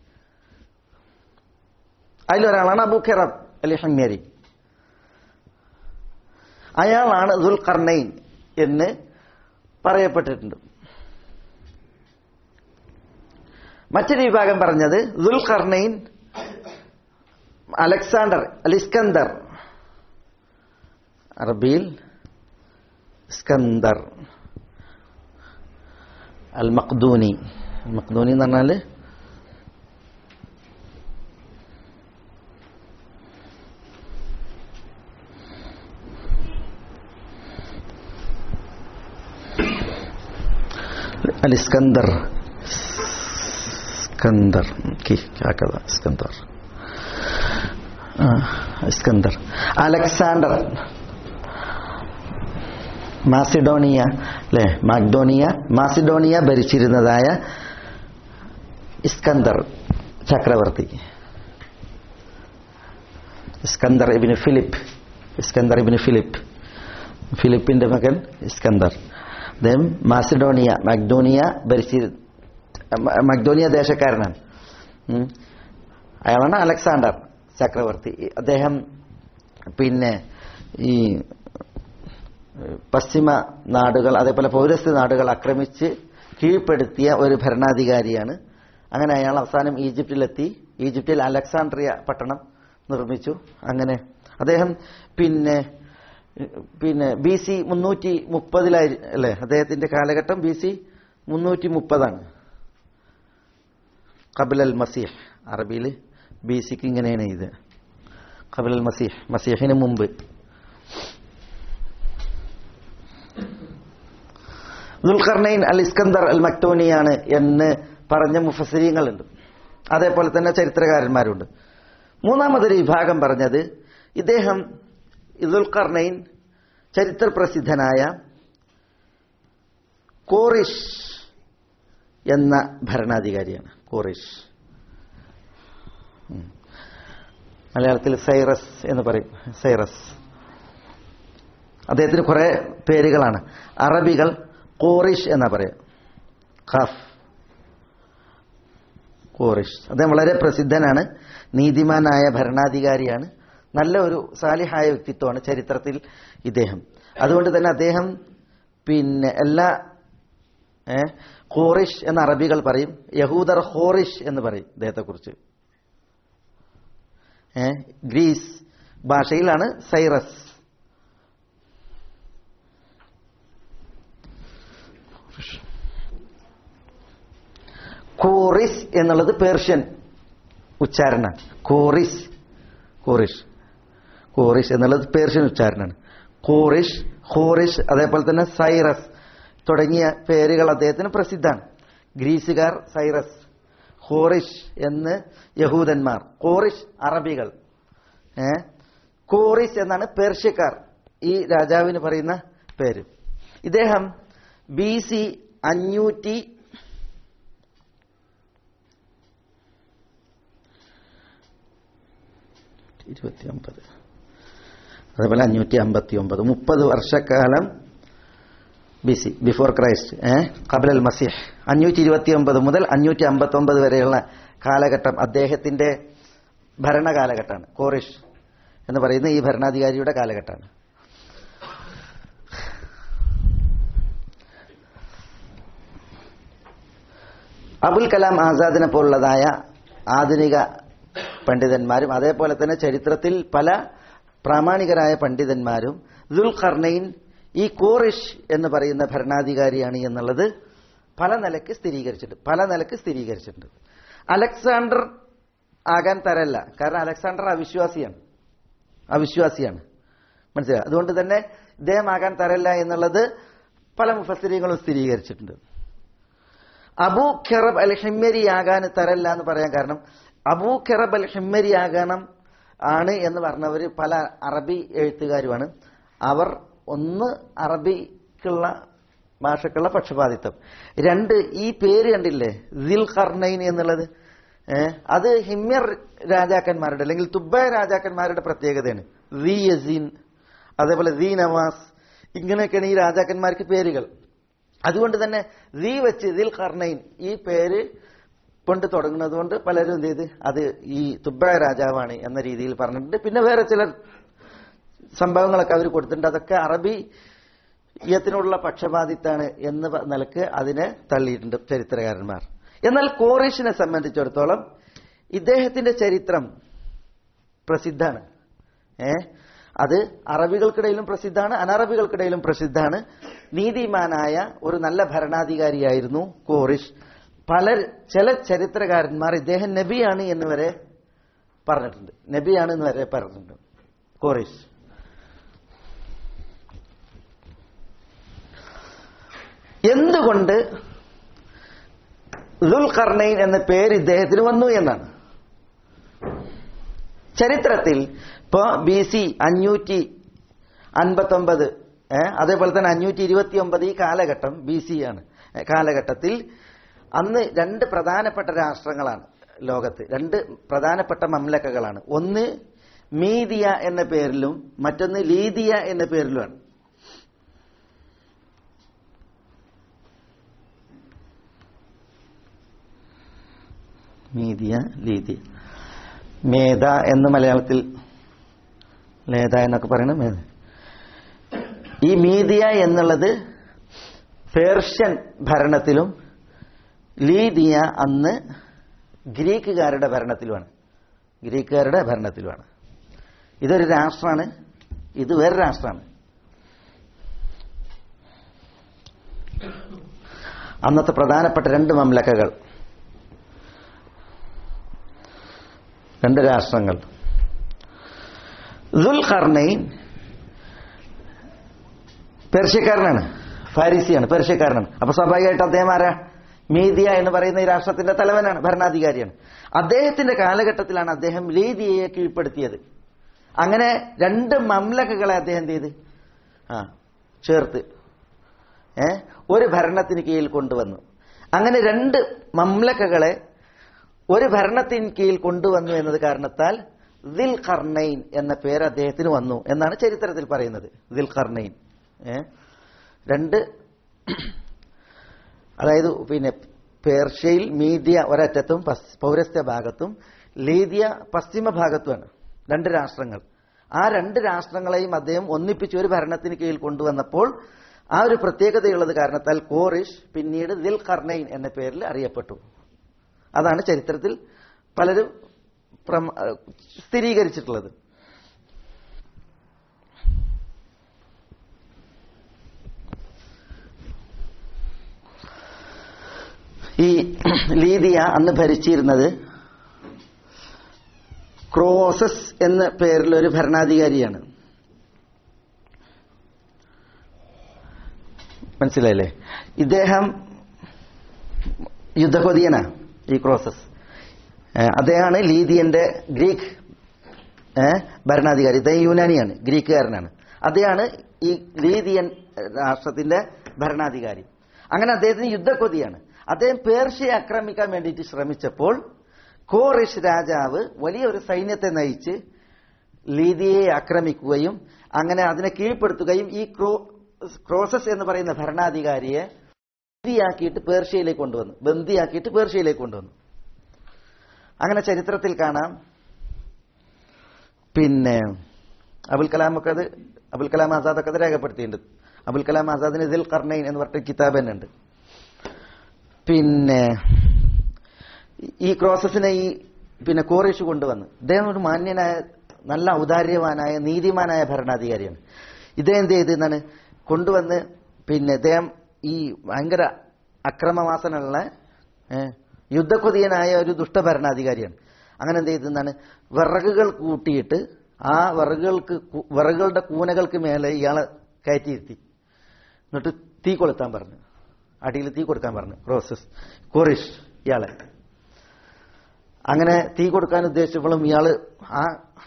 അതിലൊരാളാണ് അബു ഖിറബ് അലി ഹമ്യരി അയാളാണ് ദുൽ കർണൈൻ എന്ന് പറയപ്പെട്ടിട്ടുണ്ട് മറ്റൊരു വിഭാഗം പറഞ്ഞത് ദുൽ കർണൈൻ അലക്സാണ്ടർ അലിസ്കന്ദർ അറബിയിൽ സ്കന്ദർ അൽ മഖ്ദൂനി മഖ്ദൂനി എന്ന് പറഞ്ഞാൽ അൽ ഇസ്കന്ദർ ഇസ്കന്ദർ കി കാക്കഥ ഇസ്കന്ദർ ആ, ഇസ്കന്ദർ അലക്സാണ്ടർ മാസിഡോണിയ അല്ലെ മാഗ്ഡോണിയ മാസിഡോണിയ ഭരിച്ചിരുന്നതായ ഇസ്കന്ദർ ചക്രവർത്തി ഇസ്കന്ദർ ഇബിന് ഫിലിപ്പ് ഇസ്കന്ദർ ഇബിന് ഫിലിപ്പ് ഫിലിപ്പിന്റെ മകൻ ഇസ്കന്ദർ അദ്ദേഹം മാസിഡോണിയ മഗ്ഡോണിയ ഭരിച്ചി മ- മഗ്ഡോണിയ ദേശക്കാരനാണ് ഉം. അയാളാണ് അലക്സാണ്ടർ ചക്രവർത്തി അദ്ദേഹം പിന്നെ ഈ ഏഹ്, പശ്ചിമ നാടുകൾ അതേപോലെ പൗരസ്ത്യ നാടുകൾ ആക്രമിച്ച് കീഴ്പ്പെടുത്തിയ ഒരു ഭരണാധികാരിയാണ് അങ്ങനെ അയാൾ അവസാനം ഈജിപ്തിലെത്തി ഈജിപ്തിൽ അലക്സാണ്ട്രിയ പട്ടണം നിർമ്മിച്ചു അങ്ങനെ അദ്ദേഹം പിന്നെ ഏഹ്, പിന്നെ ബി സി മുന്നൂറ്റി മുപ്പതിലായി അല്ലേ അദ്ദേഹത്തിന്റെ കാലഘട്ടം ബി സി മുന്നൂറ്റി മുപ്പതാണ് കബിൽ അൽ മസീഹ് അറബിയിൽ ബി സിക്ക് ഇങ്ങനെയാണ് ഇത് കബിൽ അൽ മസീഹ് മസീഹിന് മുമ്പ് ദുൽഖർണൈൻ അൽ ഇസ്കന്ദർ അൽ മക്തോനിയാണ് എന്ന് പറഞ്ഞ മുഫസരീങ്ങളുണ്ട് അതേപോലെ തന്നെ ചരിത്രകാരന്മാരുണ്ട് മൂന്നാമതൊരു വിഭാഗം പറഞ്ഞത് ഇദ്ദേഹം ദുൽഖർണൈൻ ചരിത്ര പ്രസിദ്ധനായ കോറിഷ് എന്ന ഭരണാധികാരിയാണ് കോറിഷ് ഉം. മലയാളത്തിൽ സൈറസ് എന്ന് പറയും സൈറസ് അദ്ദേഹത്തിന് കുറെ പേരുകളാണ് അറബികൾ കോറിഷ് എന്നാ പറയാ ഖാഫ് കോറിഷ് അദ്ദേഹം വളരെ പ്രസിദ്ധനാണ് നീതിമാനായ ഭരണാധികാരിയാണ് നല്ല ഒരു സാലിഹായ വ്യക്തിത്വമാണ് ചരിത്രത്തിൽ ഇദ്ദേഹം അതുകൊണ്ട് തന്നെ അദ്ദേഹം പിന്നെ എല്ലാ ഏ, ഖോറിഷ് എന്ന അറബികൾ പറയും യഹൂദർ ഹോറിഷ് എന്ന് പറയും അദ്ദേഹത്തെക്കുറിച്ച് ഏ, ഗ്രീസ് ഭാഷയിലാണ് സൈറസ് കോറിസ് എന്നുള്ളത് പേർഷ്യൻ ഉച്ചാരണമാണ് കോറിസ് കോറിഷ് കോറിഷ് എന്നുള്ളത് പേർഷ്യൻ ഉച്ചാരണമാണ് കോറിഷ് ഹോറിഷ് അതേപോലെ തന്നെ സൈറസ് തുടങ്ങിയ പേരുകൾ അദ്ദേഹത്തിന് പ്രസിദ്ധമാണ് ഗ്രീസുകാർ സൈറസ് ഹോറിഷ് എന്ന് യഹൂദന്മാർ കോറിഷ് അറബികൾ ഏ കോറിസ് എന്നാണ് പേർഷ്യക്കാർ ഈ രാജാവിന് പറയുന്ന പേര് ഇദ്ദേഹം ബി സി അഞ്ഞൂറ്റി ഇരുപത്തി ഒമ്പത് അതേപോലെ അഞ്ഞൂറ്റി അമ്പത്തി ഒമ്പത് മുപ്പത് വർഷക്കാലം ബി സി ബിഫോർ ക്രൈസ്റ്റ് ഏഹ് കബലൽ മസീഹ് അഞ്ഞൂറ്റി ഇരുപത്തി ഒമ്പത് മുതൽ അഞ്ഞൂറ്റി അമ്പത്തി ഒമ്പത് വരെയുള്ള കാലഘട്ടം അദ്ദേഹത്തിന്റെ ഭരണകാലഘട്ടമാണ് കോറിഷ് എന്ന് പറയുന്ന ഈ ഭരണാധികാരിയുടെ കാലഘട്ടമാണ് അബുൽ കലാം ആസാദിനെ പോലുള്ളതായ ആധുനിക പണ്ഡിതന്മാരും അതേപോലെ തന്നെ ചരിത്രത്തിൽ പല പ്രാമാണികരായ പണ്ഡിതന്മാരും ദുൽഖർണൈൻ ഈ കോറിഷ് എന്ന് പറയുന്ന ഭരണാധികാരിയാണ് എന്നുള്ളത് പല നിലക്ക് സ്ഥിരീകരിച്ചിട്ടുണ്ട് പല നിലക്ക് സ്ഥിരീകരിച്ചിട്ടുണ്ട് അലക്സാണ്ടർ ആകാൻ തരല്ല കാരണം അലക്സാണ്ടർ അവിശ്വാസിയാണ് അവിശ്വാസിയാണ് മനസ്സിലായി അതുകൊണ്ട് തന്നെ ഇദ്ദേഹം ആകാൻ തരല്ല എന്നുള്ളത് പല മുഫസ്സരികളും സ്ഥിരീകരിച്ചിട്ടുണ്ട് അബൂ ഖെറബ് അൽ ഹിമ്മരി ആകാൻ തരല്ല എന്ന് പറയാൻ കാരണം അബൂ ഖെറബ് അൽ ഹിമ്മരി ആകണം ആണ് എന്ന് പറഞ്ഞവർ പല അറബി എഴുത്തുകാരുമാണ് അവർ ഒന്ന് അറബിക്കുള്ള ഭാഷക്കുള്ള പക്ഷപാതിത്വം രണ്ട് ഈ പേര് കണ്ടില്ലേ ദിൽ ഖർണൈൻ എന്നുള്ളത് ഏഹ് അത് ഹിമ്യർ രാജാക്കന്മാരുടെ അല്ലെങ്കിൽ തുബ രാജാക്കന്മാരുടെ പ്രത്യേകതയാണ് ദി യസീൻ അതേപോലെ ദീ നവാസ് ഇങ്ങനെയൊക്കെയാണ് ഈ രാജാക്കന്മാർക്ക് പേരുകൾ അതുകൊണ്ട് തന്നെ ദീ വെച്ച് ദിൽ ഖർണൈൻ ഈ പേര് കൊണ്ട് തുടങ്ങുന്നത് കൊണ്ട് പലരും എന്ത് ചെയ്ത് അത് ഈ തുബ രാജാവാണ് എന്ന രീതിയിൽ പറഞ്ഞിട്ടുണ്ട് പിന്നെ വേറെ ചില സംഭവങ്ങളൊക്കെ അവർ കൊടുത്തിട്ടുണ്ട് അതൊക്കെ അറബി യത്തിനുള്ള പക്ഷപാതിത്താണ് എന്ന് പ- നിലക്ക് അതിനെ തള്ളിയിട്ടുണ്ട് ചരിത്രകാരന്മാർ എന്നാൽ കോറിഷിനെ സംബന്ധിച്ചിടത്തോളം ഇദ്ദേഹത്തിന്റെ ചരിത്രം പ്രസിദ്ധാണ് ഏ അത് അറബികൾക്കിടയിലും പ്രസിദ്ധാണ് അനറബികൾക്കിടയിലും പ്രസിദ്ധാണ് നീതിമാനായ ഒരു നല്ല ഭരണാധികാരിയായിരുന്നു കോറിഷ് പല ചില ചരിത്രകാരന്മാർ ഇദ്ദേഹം നബിയാണ് എന്ന് വരെ പറഞ്ഞിട്ടുണ്ട് നബിയാണ് എന്ന് വരെ പറഞ്ഞിട്ടുണ്ട് കോറിഷ് എന്തുകൊണ്ട് ദുൽ ഖർണൈൻ എന്ന പേര് ഇദ്ദേഹത്തിന് വന്നു എന്നാണ് ചരിത്രത്തിൽ ഇപ്പോ ബി സി അഞ്ഞൂറ്റി അൻപത്തി ഒമ്പത് അതേപോലെ തന്നെ അഞ്ഞൂറ്റി ഇരുപത്തി ഒമ്പത് ഈ കാലഘട്ടം ബി സി ആണ് ഏ, കാലഘട്ടത്തിൽ അന്ന് രണ്ട് പ്രധാനപ്പെട്ട രാഷ്ട്രങ്ങളാണ് ലോകത്ത് രണ്ട് പ്രധാനപ്പെട്ട മംലക്കകളാണ് ഒന്ന് മീദിയ എന്ന പേരിലും മറ്റൊന്ന് ലീദിയ എന്ന പേരിലുമാണ് മീദിയ ലീദിയ മേധ എന്ന് മലയാളത്തിൽ ലേധ എന്നൊക്കെ പറയണം മേധ ഈ മീദിയ എന്നുള്ളത് പേർഷ്യൻ ഭരണത്തിലും ലീദിയ അന്ന് ഗ്രീക്കുകാരുടെ ഭരണത്തിലുമാണ് ഗ്രീക്കുകാരുടെ ഭരണത്തിലുമാണ് ഇതൊരു രാഷ്ട്രമാണ് ഇത് വേറെ രാഷ്ട്രമാണ് അന്നത്തെ പ്രധാനപ്പെട്ട രണ്ട് മംലക്കകൾ രണ്ട് രാഷ്ട്രങ്ങൾ ദുൽ ഖർണൈൻ പേർഷ്യക്കാരനാണ് ഫാരിസിയാണ് പേർഷ്യക്കാരനാണ് അപ്പൊ സ്വാഭാവികമായിട്ട് അദ്ദേഹം ആരാ മീദിയ എന്ന് പറയുന്ന ഈ രാഷ്ട്രത്തിന്റെ തലവനാണ് ഭരണാധികാരിയാണ് അദ്ദേഹത്തിന്റെ കാലഘട്ടത്തിലാണ് അദ്ദേഹം ലീദിയയെ കീഴ്പ്പെടുത്തിയത് അങ്ങനെ രണ്ട് മംലക്കകളെ അദ്ദേഹം എന്ത് ചെയ്ത് ആ ചേർത്ത് ഏ ഒരു ഭരണത്തിന് കീഴിൽ കൊണ്ടുവന്നു അങ്ങനെ രണ്ട് മംലക്കകളെ ഒരു ഭരണത്തിന് കീഴിൽ കൊണ്ടുവന്നു എന്നത് കാരണത്താൽ ദിൽ ഖർണൈൻ എന്ന പേര് അദ്ദേഹത്തിന് വന്നു എന്നാണ് ചരിത്രത്തിൽ പറയുന്നത് ദിൽ ഖർണൈൻ ഏ രണ്ട് അതായത് പിന്നെ പേർഷ്യയിൽ മീഡിയ ഒരറ്റത്തും പസ്- പൗരസ്ത്യ ഭാഗത്തും ലീദിയ പശ്ചിമ ഭാഗത്തുമാണ് രണ്ട് രാഷ്ട്രങ്ങൾ ആ രണ്ട് രാഷ്ട്രങ്ങളെയും അദ്ദേഹം ഒന്നിപ്പിച്ച് ഒരു ഭരണത്തിന് കീഴിൽ കൊണ്ടുവന്നപ്പോൾ ആ ഒരു പ്രത്യേകതയുള്ളത് കാരണത്താൽ കോറിഷ് പിന്നീട് ദിൽ ഖർണൈൻ എന്ന പേരിൽ അറിയപ്പെട്ടു അതാണ് ചരിത്രത്തിൽ പലരും പ്രമ- സ്ഥിരീകരിച്ചിട്ടുള്ളത് ഈ ലീദിയ അന്ന് ഭരിച്ചിരുന്നത് ക്രോസസ് എന്ന പേരിൽ ഒരു ഭരണാധികാരിയാണ് മനസ്സിലായില്ലേ ഇദ്ദേഹം യുദ്ധകൊതിയനാണ് ഈ ക്രോസസ് ഏഹ് അദ്ദേഹമാണ് ലീദിയന്റെ ഗ്രീക്ക് ഏഹ് ഭരണാധികാരി ഇദ്ദേഹം യുനാനിയാണ് ഗ്രീക്കുകാരനാണ് അദ്ദേഹമാണ് ഈ ലീദിയൻ രാഷ്ട്രത്തിന്റെ ഭരണാധികാരി അങ്ങനെ അദ്ദേഹത്തിന് യുദ്ധക്കൊതിയാണ് അദ്ദേഹം പേർഷ്യയെ ആക്രമിക്കാൻ വേണ്ടിയിട്ട് ശ്രമിച്ചപ്പോൾ കോറിഷ് രാജാവ് വലിയൊരു സൈന്യത്തെ നയിച്ച് ലീദിയെ ആക്രമിക്കുകയും അങ്ങനെ അതിനെ കീഴ്പ്പെടുത്തുകയും ഈ ക്രോ ക്രോസസ് എന്ന് പറയുന്ന ഭരണാധികാരിയെ ബന്ദിയാക്കിയിട്ട് പേർഷ്യയിലേക്ക് കൊണ്ടുവന്നു ബന്ദിയാക്കിയിട്ട് പേർഷ്യയിലേക്ക് കൊണ്ടുവന്നു അങ്ങനെ ചരിത്രത്തിൽ കാണാം പിന്നെ അബുൽ കലാം ഒക്കെ അത് അബുൽ കലാം ആസാദ് ഒക്കെ അത് രേഖപ്പെടുത്തിയിട്ടുണ്ട് അബുൽ കലാം ആസാദിന് ഇതിൽ കർണൈൻ എന്ന് പറഞ്ഞ കിതാബ് തന്നെ ഉണ്ട് പിന്നെ ഈ ക്രോസസിനെ ഈ പിന്നെ കോറിഷ് കൊണ്ടുവന്ന് ഇദ്ദേഹം ഒരു മാന്യനായ നല്ല ഔദാര്യവാനായ നീതിമാനായ ഭരണാധികാരിയാണ് ഇദ്ദേഹം എന്ത് ചെയ്ത് എന്നാണ് കൊണ്ടുവന്ന് പിന്നെ ഇദ്ദേഹം ഈ ഭയങ്കര അക്രമവാസനുള്ള ഏഹ്, യുദ്ധക്കൊതിയനായ ഒരു ദുഷ്ടഭരണാധികാരിയാണ് അങ്ങനെ എന്ത് ചെയ്തെന്നാണ് വിറകുകൾ കൂട്ടിയിട്ട് ആ വിറകുകൾക്ക് കു- വിറകുകളുടെ കൂനകൾക്ക് മേലെ ഇയാളെ കയറ്റിയിരുത്തി എന്നിട്ട് തീ കൊളുത്താൻ പറഞ്ഞു അടിയിൽ തീ കൊടുക്കാൻ പറഞ്ഞു ക്രോസസ് കോറിഷ് ഇയാളെ അങ്ങനെ തീ കൊടുക്കാൻ ഉദ്ദേശിച്ചപ്പോഴും ഇയാള് ആ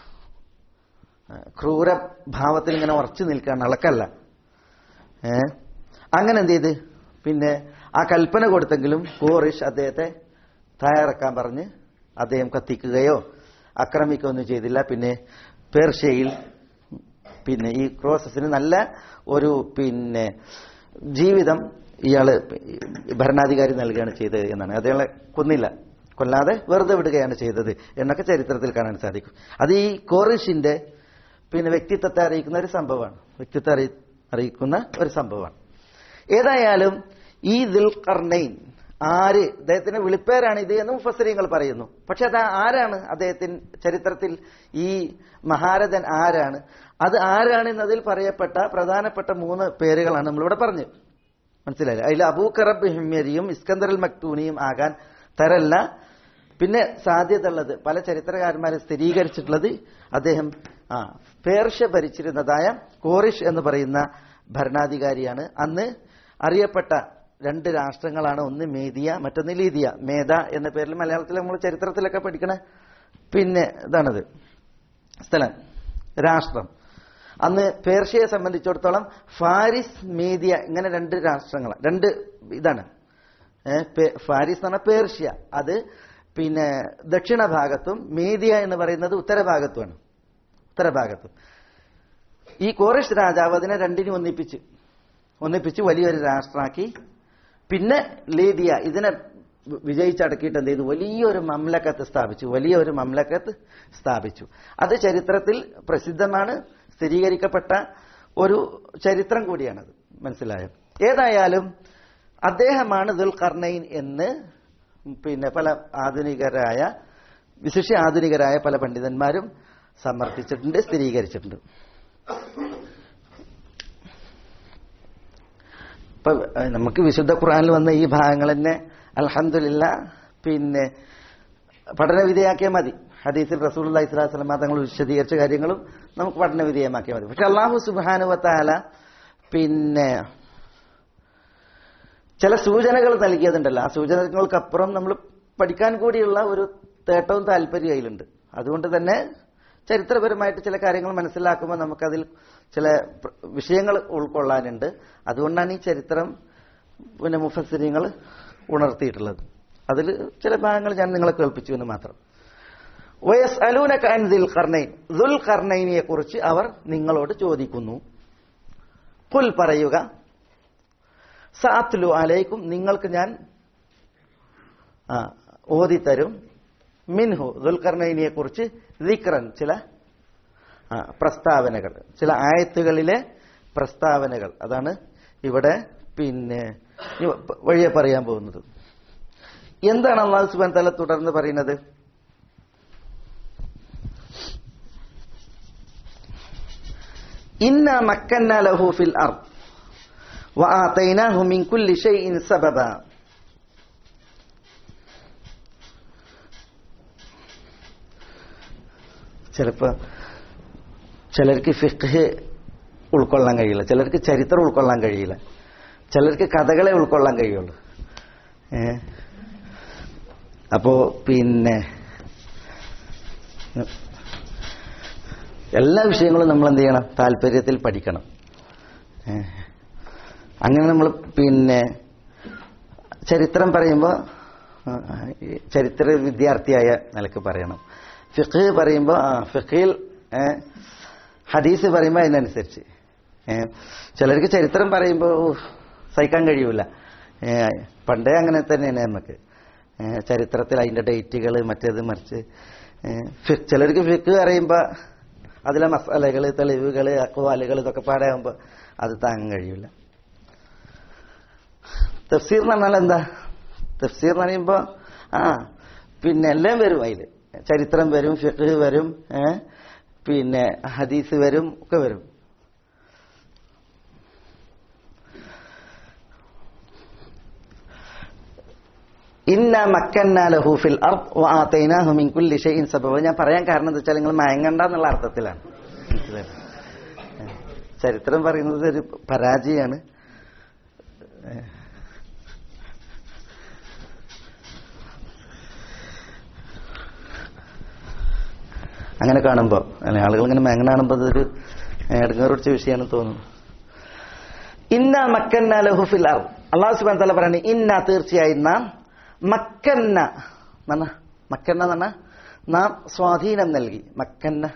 ക്രൂര ഭാവത്തിൽ ഇങ്ങനെ ഉറച്ചു നിൽക്കുകയാണ് അളക്കല്ല ഏ അങ്ങനെ എന്ത് ചെയ്ത് പിന്നെ ആ കൽപ്പന കൊടുത്തെങ്കിലും കോറിഷ് അദ്ദേഹത്തെ തയ്യാറാക്കാൻ പറഞ്ഞ് അദ്ദേഹം കത്തിക്കുകയോ ആക്രമിക്കുകയോ ഒന്നും ചെയ്തില്ല പിന്നെ പേർഷ്യയിൽ പിന്നെ ഈ ക്രോസസിന് നല്ല ഒരു പിന്നെ ജീവിതം ഇയാള് ഭരണാധികാരി നൽകുകയാണ് ചെയ്തത് എന്നാണ് അദ്ദേഹങ്ങളെ കൊന്നില്ല കൊല്ലാതെ വെറുതെ വിടുകയാണ് ചെയ്തത് എന്നൊക്കെ ചരിത്രത്തിൽ കാണാൻ സാധിക്കും അത് ഈ കോറിഷിന്റെ പിന്നെ വ്യക്തിത്വത്തെ അറിയിക്കുന്ന ഒരു സംഭവമാണ് വ്യക്തിത്വം അറിയി അറിയിക്കുന്ന ഒരു സംഭവമാണ് ഏതായാലും ഈ ദിൽ കർണൈൻ ആര് അദ്ദേഹത്തിന്റെ വിളിപ്പേരാണ് ഇത് എന്ന് മുഫസരിങ്ങൾ പറയുന്നു പക്ഷെ അത് ആരാണ് അദ്ദേഹത്തിന് ചരിത്രത്തിൽ ഈ മഹാരഥൻ ആരാണ് അത് ആരാണ് എന്നതിൽ പറയപ്പെട്ട പ്രധാനപ്പെട്ട മൂന്ന് പേരുകളാണ് നമ്മളിവിടെ പറഞ്ഞത് മനസ്സിലായില്ലേ അതിൽ അബൂക്കറബ് ഹിമ്യരിയും ഇസ്കന്ദർ അൽ മക്തൂനിയും ആകാൻ തരല്ല പിന്നെ സാധ്യത ഉള്ളത് പല ചരിത്രകാരന്മാരും സ്ഥിരീകരിച്ചിട്ടുള്ളത് അദ്ദേഹം ആ പേർഷ്യ ഭരിച്ചിരുന്നതായ കോറിഷ് എന്ന് പറയുന്ന ഭരണാധികാരിയാണ് അന്ന് അറിയപ്പെട്ട രണ്ട് രാഷ്ട്രങ്ങളാണ് ഒന്ന് മേദിയ മറ്റൊന്ന് ലീദിയ മേധ എന്ന പേരിൽ മലയാളത്തിൽ നമ്മൾ ചരിത്രത്തിലൊക്കെ പഠിക്കണ പിന്നെ ഇതാണത് സ്ഥലം രാഷ്ട്രം അന്ന് പേർഷ്യയെ സംബന്ധിച്ചിടത്തോളം ഫാരിസ് മേദിയ ഇങ്ങനെ രണ്ട് രാഷ്ട്രങ്ങളാണ് രണ്ട് ഇതാണ് ഏ, പേ- ഫാരിസ് എന്ന് പറഞ്ഞാൽ പേർഷ്യ അത് പിന്നെ ദക്ഷിണ ഭാഗത്തും മേദിയ എന്ന് പറയുന്നത് ഉത്തരഭാഗത്തുമാണ് ഉത്തരഭാഗത്തും ഈ കോറിഷ് രാജാവ് അതിനെ രണ്ടിനും ഒന്നിപ്പിച്ച് ഒന്നിപ്പിച്ച് വലിയൊരു രാഷ്ട്രമാക്കി പിന്നെ ലേദിയ ഇതിനെ വി- വിജയിച്ചടക്കിയിട്ട് എന്ത് ചെയ്തു വലിയൊരു മംലക്കത്ത് സ്ഥാപിച്ചു വലിയൊരു മംലക്കത്ത് സ്ഥാപിച്ചു അത് ചരിത്രത്തിൽ പ്രസിദ്ധമാണ് സ്ഥിരീകരിക്കപ്പെട്ട ഒരു ചരിത്രം കൂടിയാണത് മനസ്സിലായോ ഏതായാലും അദ്ദേഹമാണ് ദുൽഖർണൈൻ എന്ന് പിന്നെ പല ആധുനികരായ വിശിഷ്യ ആധുനികരായ പല പണ്ഡിതന്മാരും സമർത്ഥിച്ചിട്ടുണ്ട് സ്ഥിരീകരിച്ചിട്ടുണ്ട് ഇപ്പൊ ഏഹ്, നമുക്ക് വിശുദ്ധ ഖുർആനിൽ വന്ന ഈ ഭാഗങ്ങൾ തന്നെ അൽഹംദുലില്ല പിന്നെ പഠന വിധേയാക്കിയാൽ മതി ഹദീസിൽ റസൂൽ ഇസ്ലാഹു സ്വലമ തങ്ങൾ വിശദീകരിച്ച കാര്യങ്ങളും നമുക്ക് പഠന വിധേയമാക്കിയാൽ മതി പക്ഷെ അള്ളാഹു സുബാനുവത്താല പിന്നെ ചില സൂചനകൾ നൽകിയതുണ്ടല്ലോ ആ സൂചനകൾക്കപ്പുറം നമ്മൾ പഠിക്കാൻ കൂടിയുള്ള ഒരു തേട്ടവും താല്പര്യവും അതിലുണ്ട് അതുകൊണ്ട് തന്നെ ചരിത്രപരമായിട്ട് ചില കാര്യങ്ങൾ മനസ്സിലാക്കുമ്പോൾ നമുക്കതിൽ ചില പ്ര- വിഷയങ്ങൾ ഉൾക്കൊള്ളാനുണ്ട് അതുകൊണ്ടാണ് ഈ ചരിത്രം പിന്നെ മുഫസ്സിരിങ്ങൾ ഉണർത്തിയിട്ടുള്ളത് അതിൽ ചില ഭാഗങ്ങൾ ഞാൻ നിങ്ങളെ കേൾപ്പിച്ചു എന്ന് മാത്രം വയസ് അലൂനക അൻ ദിൽ ഖർണൈൻ ദുൽ ഖർണൈനിയെ കുറിച്ച് അവർ നിങ്ങളോട് ചോദിക്കുന്നു കുൽ പറയുക സാത്ലു അലൈക്കും നിങ്ങൾക്ക് ഞാൻ ആ, ഓതിത്തരും മിൻഹു ദുൽഖർണൈനിയെ കുറിച്ച് ദിക്റൻ ചില ആ, പ്രസ്താവനകൾ ചില ആയത്തുകളിലെ പ്രസ്താവനകൾ അതാണ് ഇവിടെ പിന്നെ ഈ വഴിയെ പറയാൻ പോകുന്നത് എന്താണ് അള്ളാഹു സുബാൻ തല തുടർന്ന് പറയുന്നത് ഇന്ന മക്കന്ന ലഹു ഫിൽ അർദ് وآتيناه من كل شيء سببا ചിലപ്പോ ചിലർക്ക് ഫിഖ് ഉൾക്കൊള്ളാൻ കഴിയില്ല ചിലർക്ക് ചരിത്രം ഉൾക്കൊള്ളാൻ കഴിയില്ല ചിലർക്ക് കഥകളെ ഉൾക്കൊള്ളാൻ കഴിയുള്ളൂ ഏ അപ്പോ പിന്നെ എല്ലാ വിഷയങ്ങളും നമ്മൾ എന്ത് ചെയ്യണം താല്പര്യത്തിൽ പഠിക്കണം ഏ അങ്ങനെ നമ്മൾ പിന്നെ ചരിത്രം പറയുമ്പോൾ ചരിത്ര വിദ്യാർത്ഥിയായ നിലക്ക് പറയണം ഫിഖ് പറയുമ്പോൾ ആ ഫിഖിൽ ഏ, ഹദീസ് പറയുമ്പോൾ അതിനനുസരിച്ച് ഏ, ചിലർക്ക് ചരിത്രം പറയുമ്പോൾ സഹിക്കാൻ കഴിയൂല ഏ, പണ്ടേ അങ്ങനെ തന്നെയാണ് നമുക്ക് ഏ, ചരിത്രത്തിൽ അതിന്റെ ഡേറ്റുകൾ മറ്റേത് മറിച്ച് ഏ, ഫി- ചിലർക്ക് ഫിഖ് പറയുമ്പോൾ അതിലെ മസാലകൾ തെളിവുകൾ അക്വാലുകൾ ഇതൊക്കെ പാടാകുമ്പോൾ അത് താങ്ങാൻ കഴിയൂല തഫ്സീർ എന്ന് പറഞ്ഞാൽ എന്താ തഫ്സീർ എന്ന് പറയുമ്പോ ആ പിന്നെ എല്ലാം വരും അതില് ചരിത്രം വരും ഫിഖ് വരും ഏ പിന്നെ ഹദീസ് വരും ഒക്കെ വരും ഇന്ന മക്കന്ന ലഹു ഫിൽ അർദ് വആതൈനാഹു മിൻ കുല്ലി ഷൈഇൻ സബബ ഞാൻ പറയാൻ കാരണം എന്താ വെച്ചാൽ നിങ്ങൾ മയങ്ങണ്ട എന്നുള്ള അർത്ഥത്തിലാണ് മനസ്സിലായോ? ഏ. ചരിത്രം പറയുന്നത് ഒരു പരാജയമാണ് അങ്ങനെ കാണുമ്പോൾ അല്ലെ ആളുകൾ ഇങ്ങനെ മേങ്ങന കാണുമ്പോൾ അതൊരു ഇടങ്ങേറ് പിടിച്ച വിഷയമാണെന്ന് തോന്നുന്നു ഇന്ന മക്കന്ന ലഹുഫിൽ അർ അള്ളാഹു സുബാൻ തല പറയണേ ഇന്ന തീർച്ചയായും നാം മക്കന്ന എന്നാ മക്കന്ന എന്ന് പറഞ്ഞാൽ നാം സ്വാധീനം നൽകി മക്കന്ന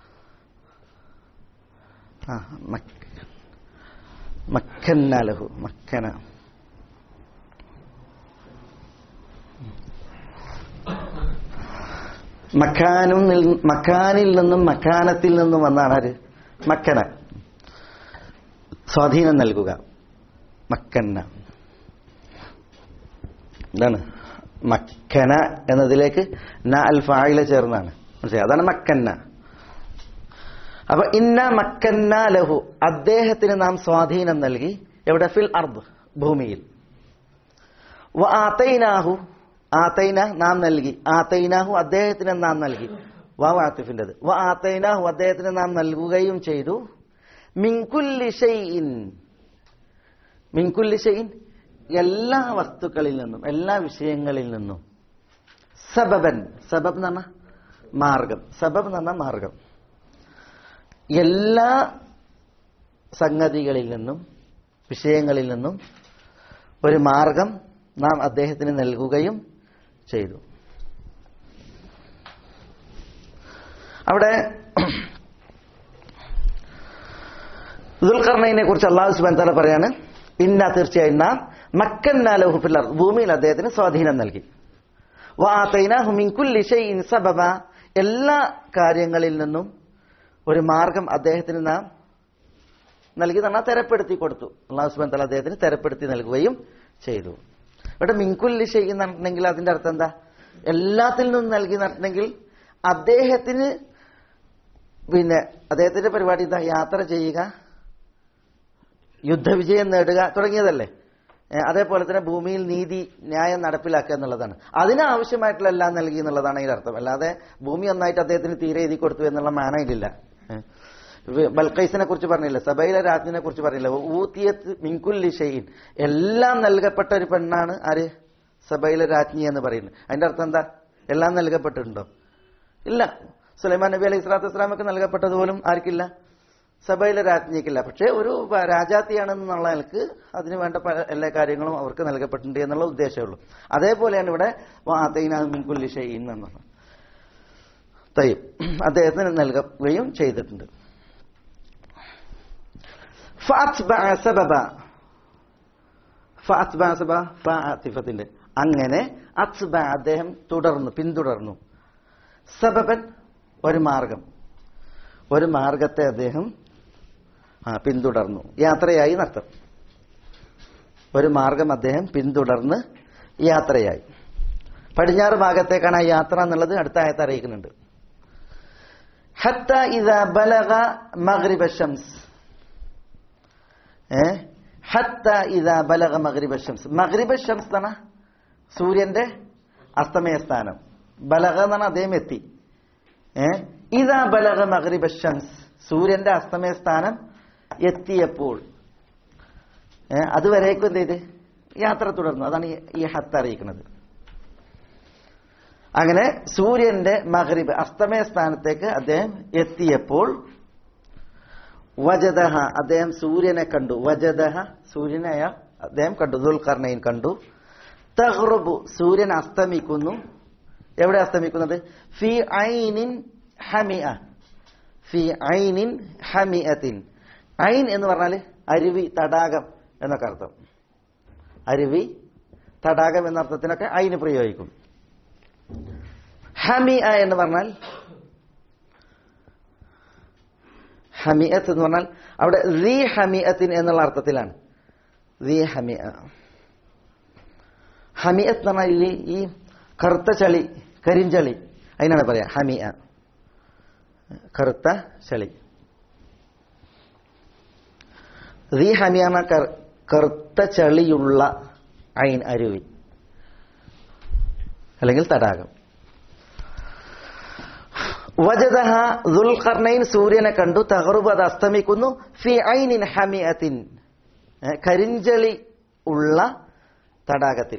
ആ മക്ക മക്കന്ന ലഹു മക്കന മക്കാനും നിൽ- മക്കാനിൽ നിന്നും മക്കാനത്തിൽ നിന്നും വന്നാണ് ആര് മക്കന സ്വാധീനം നൽകുക മക്കന്ന എന്താണ് മക്കന എന്നതിലേക്ക് ന അൽ ഫായില ചേർന്നാണ് മനസ്സിലായി അതാണ് മക്കന്ന അപ്പൊ ഇന്ന മക്കന്ന ലഹു അദ്ദേഹത്തിന് നാം സ്വാധീനം നൽകി എവിടെ ഫിൽ അർദ് ഭൂമിയിൽ വ ആതൈനാഹു ആതൈന നാം നൽകി ആതൈനാഹു അദ്ദേഹത്തിന് നാം നൽകി വാവ് ആത്തിഫിൻ്റെത് വ ആതൈനാഹു അദ്ദേഹത്തിന് നാം നൽകുകയും ചെയ്തു മിൻകുല്ലി ഷൈഇൻ മിൻകുല്ലി ഷൈഇൻ എല്ലാ വസ്തുക്കളിൽ നിന്നും എല്ലാ വിഷയങ്ങളിൽ നിന്നും സബബൻ സബബ് എന്ന് പറഞ്ഞാൽ മാർഗം സബബ് എന്ന് പറഞ്ഞാൽ മാർഗം എല്ലാ സംഗതികളിൽ നിന്നും വിഷയങ്ങളിൽ നിന്നും ഒരു മാർഗം നാം അദ്ദേഹത്തിന് നൽകുകയും ചെയ്തു അവിടെ ദുൽഖർണയിനെ കുറിച്ച് അള്ളാഹു സുബാൻ തല പറയാണ് ഇന്ന തീർച്ചയായും നാം മക്കന്നാലഹുഫിൽ ഭൂമിയിൽ അദ്ദേഹത്തിന് സ്വാധീനം നൽകി വാതൈനാഹു മിൻ കുല്ലി ഷൈഇൻ സബബ എല്ലാ കാര്യങ്ങളിൽ നിന്നും ഒരു മാർഗം അദ്ദേഹത്തിന് നാം നൽകി എന്നാൽ തെരപ്പെടുത്തി കൊടുത്തു അള്ളാഹു സുബാൻ തല അദ്ദേഹത്തിന് തെരപ്പെടുത്തി നൽകുകയും ചെയ്തു ഇവിടെ മിൻകുല്ലി ഷെയ്യ് നടത്തണമെങ്കിൽ അതിന്റെ അർത്ഥം എന്താ എല്ലാത്തിൽ നിന്നും നൽകി നടത്തണമെങ്കിൽ അദ്ദേഹത്തിന് പിന്നെ അദ്ദേഹത്തിന്റെ പരിപാടി എന്താ യാത്ര ചെയ്യുക യുദ്ധവിജയം നേടുക തുടങ്ങിയതല്ലേ ഏ, അതേപോലെ തന്നെ ഭൂമിയിൽ നീതി ന്യായം നടപ്പിലാക്കുക എന്നുള്ളതാണ് അതിനാവശ്യമായിട്ടുള്ള എല്ലാം നൽകി എന്നുള്ളതാണ് അതിന്റെ അർത്ഥം അല്ലാതെ ഭൂമി ഒന്നായിട്ട് അദ്ദേഹത്തിന് തീരെ എഴുതി കൊടുത്തു എന്നുള്ള മാന ഇതില്ല ഏ. ഇവ ബൽക്കൈസിനെ കുറിച്ച് പറഞ്ഞില്ല സബൈല രാജ്ഞിനെ കുറിച്ച് പറഞ്ഞില്ല ഊത്തിയത്ത് മിൻകുല്ലി ഷെയ്ൻ എല്ലാം നൽകപ്പെട്ട ഒരു പെണ്ണാണ് ആര് സബൈല രാജ്ഞി എന്ന് പറയുന്നത് അതിന്റെ അർത്ഥം എന്താ എല്ലാം നൽകപ്പെട്ടിട്ടുണ്ടോ ഇല്ല സുലൈമാൻ നബി അലൈഹി സ്വലാത്തു വസ്സലാമൊക്കെ നൽകപ്പെട്ടത് പോലും ആർക്കില്ല സഭയിലെ രാജ്ഞിക്കില്ല പക്ഷേ ഒരു പ- രാജാത്തിയാണെന്നുള്ള നിലക്ക് അതിന് വേണ്ട പല എല്ലാ കാര്യങ്ങളും അവർക്ക് നൽകപ്പെട്ടിട്ടുണ്ട് എന്നുള്ള ഉദ്ദേശമേ ഉള്ളൂ അതേപോലെയാണ് ഇവിടെ മിൻകുല്ലി ഷെയ്ൻ എന്നുള്ളത് തയ്യം അദ്ദേഹത്തിന് നൽകുകയും ചെയ്തിട്ടുണ്ട് ഫഅത്ബഅ സബബ ഫഅത്ബഅ സബബ ഫഅതിഫത്തിന്റെ അങ്ങനെ അത്ബ അദ്ദേഹം തുടർന്നു പിന്തുടർന്നു സബബൻ ഒരു മാർഗം ഒരു മാർഗത്തെ അദ്ദേഹം ആ, പിന്തുടർന്നു യാത്രയായി നർത്തം ഒരു മാർഗം അദ്ദേഹം പിന്തുടർന്ന് യാത്രയായി പടിഞ്ഞാറ് ഭാഗത്തേക്കാണ് ആ യാത്ര എന്നുള്ളത് അടുത്ത ആയത്ത് അറിയിക്കുന്നുണ്ട് ഹത്ത ഇത ബലഗ മഗ്രിബ ഷംസ് ഏ ഹത്ത ഇത ബലഗ മഗ്രിബ ഷംസ് മഗ്രിബ ഷംസ് എന്നാണ് സൂര്യന്റെ അസ്തമയ സ്ഥാനം ബലഗ എന്നാണ് അദ്ദേഹം എത്തി ഏ ഇതാ ബലഗ മഗ്രിബ ഷംസ് സൂര്യന്റെ അസ്തമയ സ്ഥാനം എത്തിയപ്പോൾ ഏ അതുവരേക്കും എന്ത് ചെയ്ത് യാത്ര തുടർന്നു അതാണ് ഈ- ഈ ഹത്ത് അറിയിക്കുന്നത് അങ്ങനെ സൂര്യന്റെ മഗ്രിബ് അസ്തമയ സ്ഥാനത്തേക്ക് അദ്ദേഹം എത്തിയപ്പോൾ വജദഹ അദ്ദേഹം സൂര്യനെ കണ്ടു വജദഹ സൂര്യനെ അയാൾ അദ്ദേഹം കണ്ടു ദുൽഖർണയിൻ കണ്ടു തഹ്റുബു സൂര്യൻ അസ്തമിക്കുന്നു എവിടെ അസ്തമിക്കുന്നത് ഫി ഐനിൻ ഹമിഅ ഫി ഐനിൻ ഹമിഅത്തിൻ ഐൻ എന്ന് പറഞ്ഞാൽ അരുവി തടാകം എന്നൊക്കെ അർത്ഥം അരുവി തടാകം എന്ന അർത്ഥത്തിനൊക്കെ ഐന് പ്രയോഗിക്കും ഹമിഅ എന്ന് പറഞ്ഞാൽ ഹമിയത്ത് എന്ന് പറഞ്ഞാൽ അവിടെ റീ ഹമിയത്തിൻ എന്നുള്ള അർത്ഥത്തിലാണ് റീ ഹമിയ ഹമിയത്ത് എന്ന് പറഞ്ഞാൽ ഈ- ഈ കറുത്ത ചളി കരിഞ്ചളി അതിനാണ് പറയാ ഹമിയ കറുത്ത ചളി റീ ഹമിയ എന്ന കർ- കറുത്ത ചളിയുള്ള ഐൻ അരുവി അല്ലെങ്കിൽ തടാകം വജദഹ ദുൽഖർണൈൻ സൂര്യനെ കണ്ടു തഹറുബ് അത് അസ്തമിക്കുന്നു ഫി ഐനിൻ ഹമിയത്തിൻ ഏ, കരിഞ്ചളി ഉള്ള തടാകത്തിൽ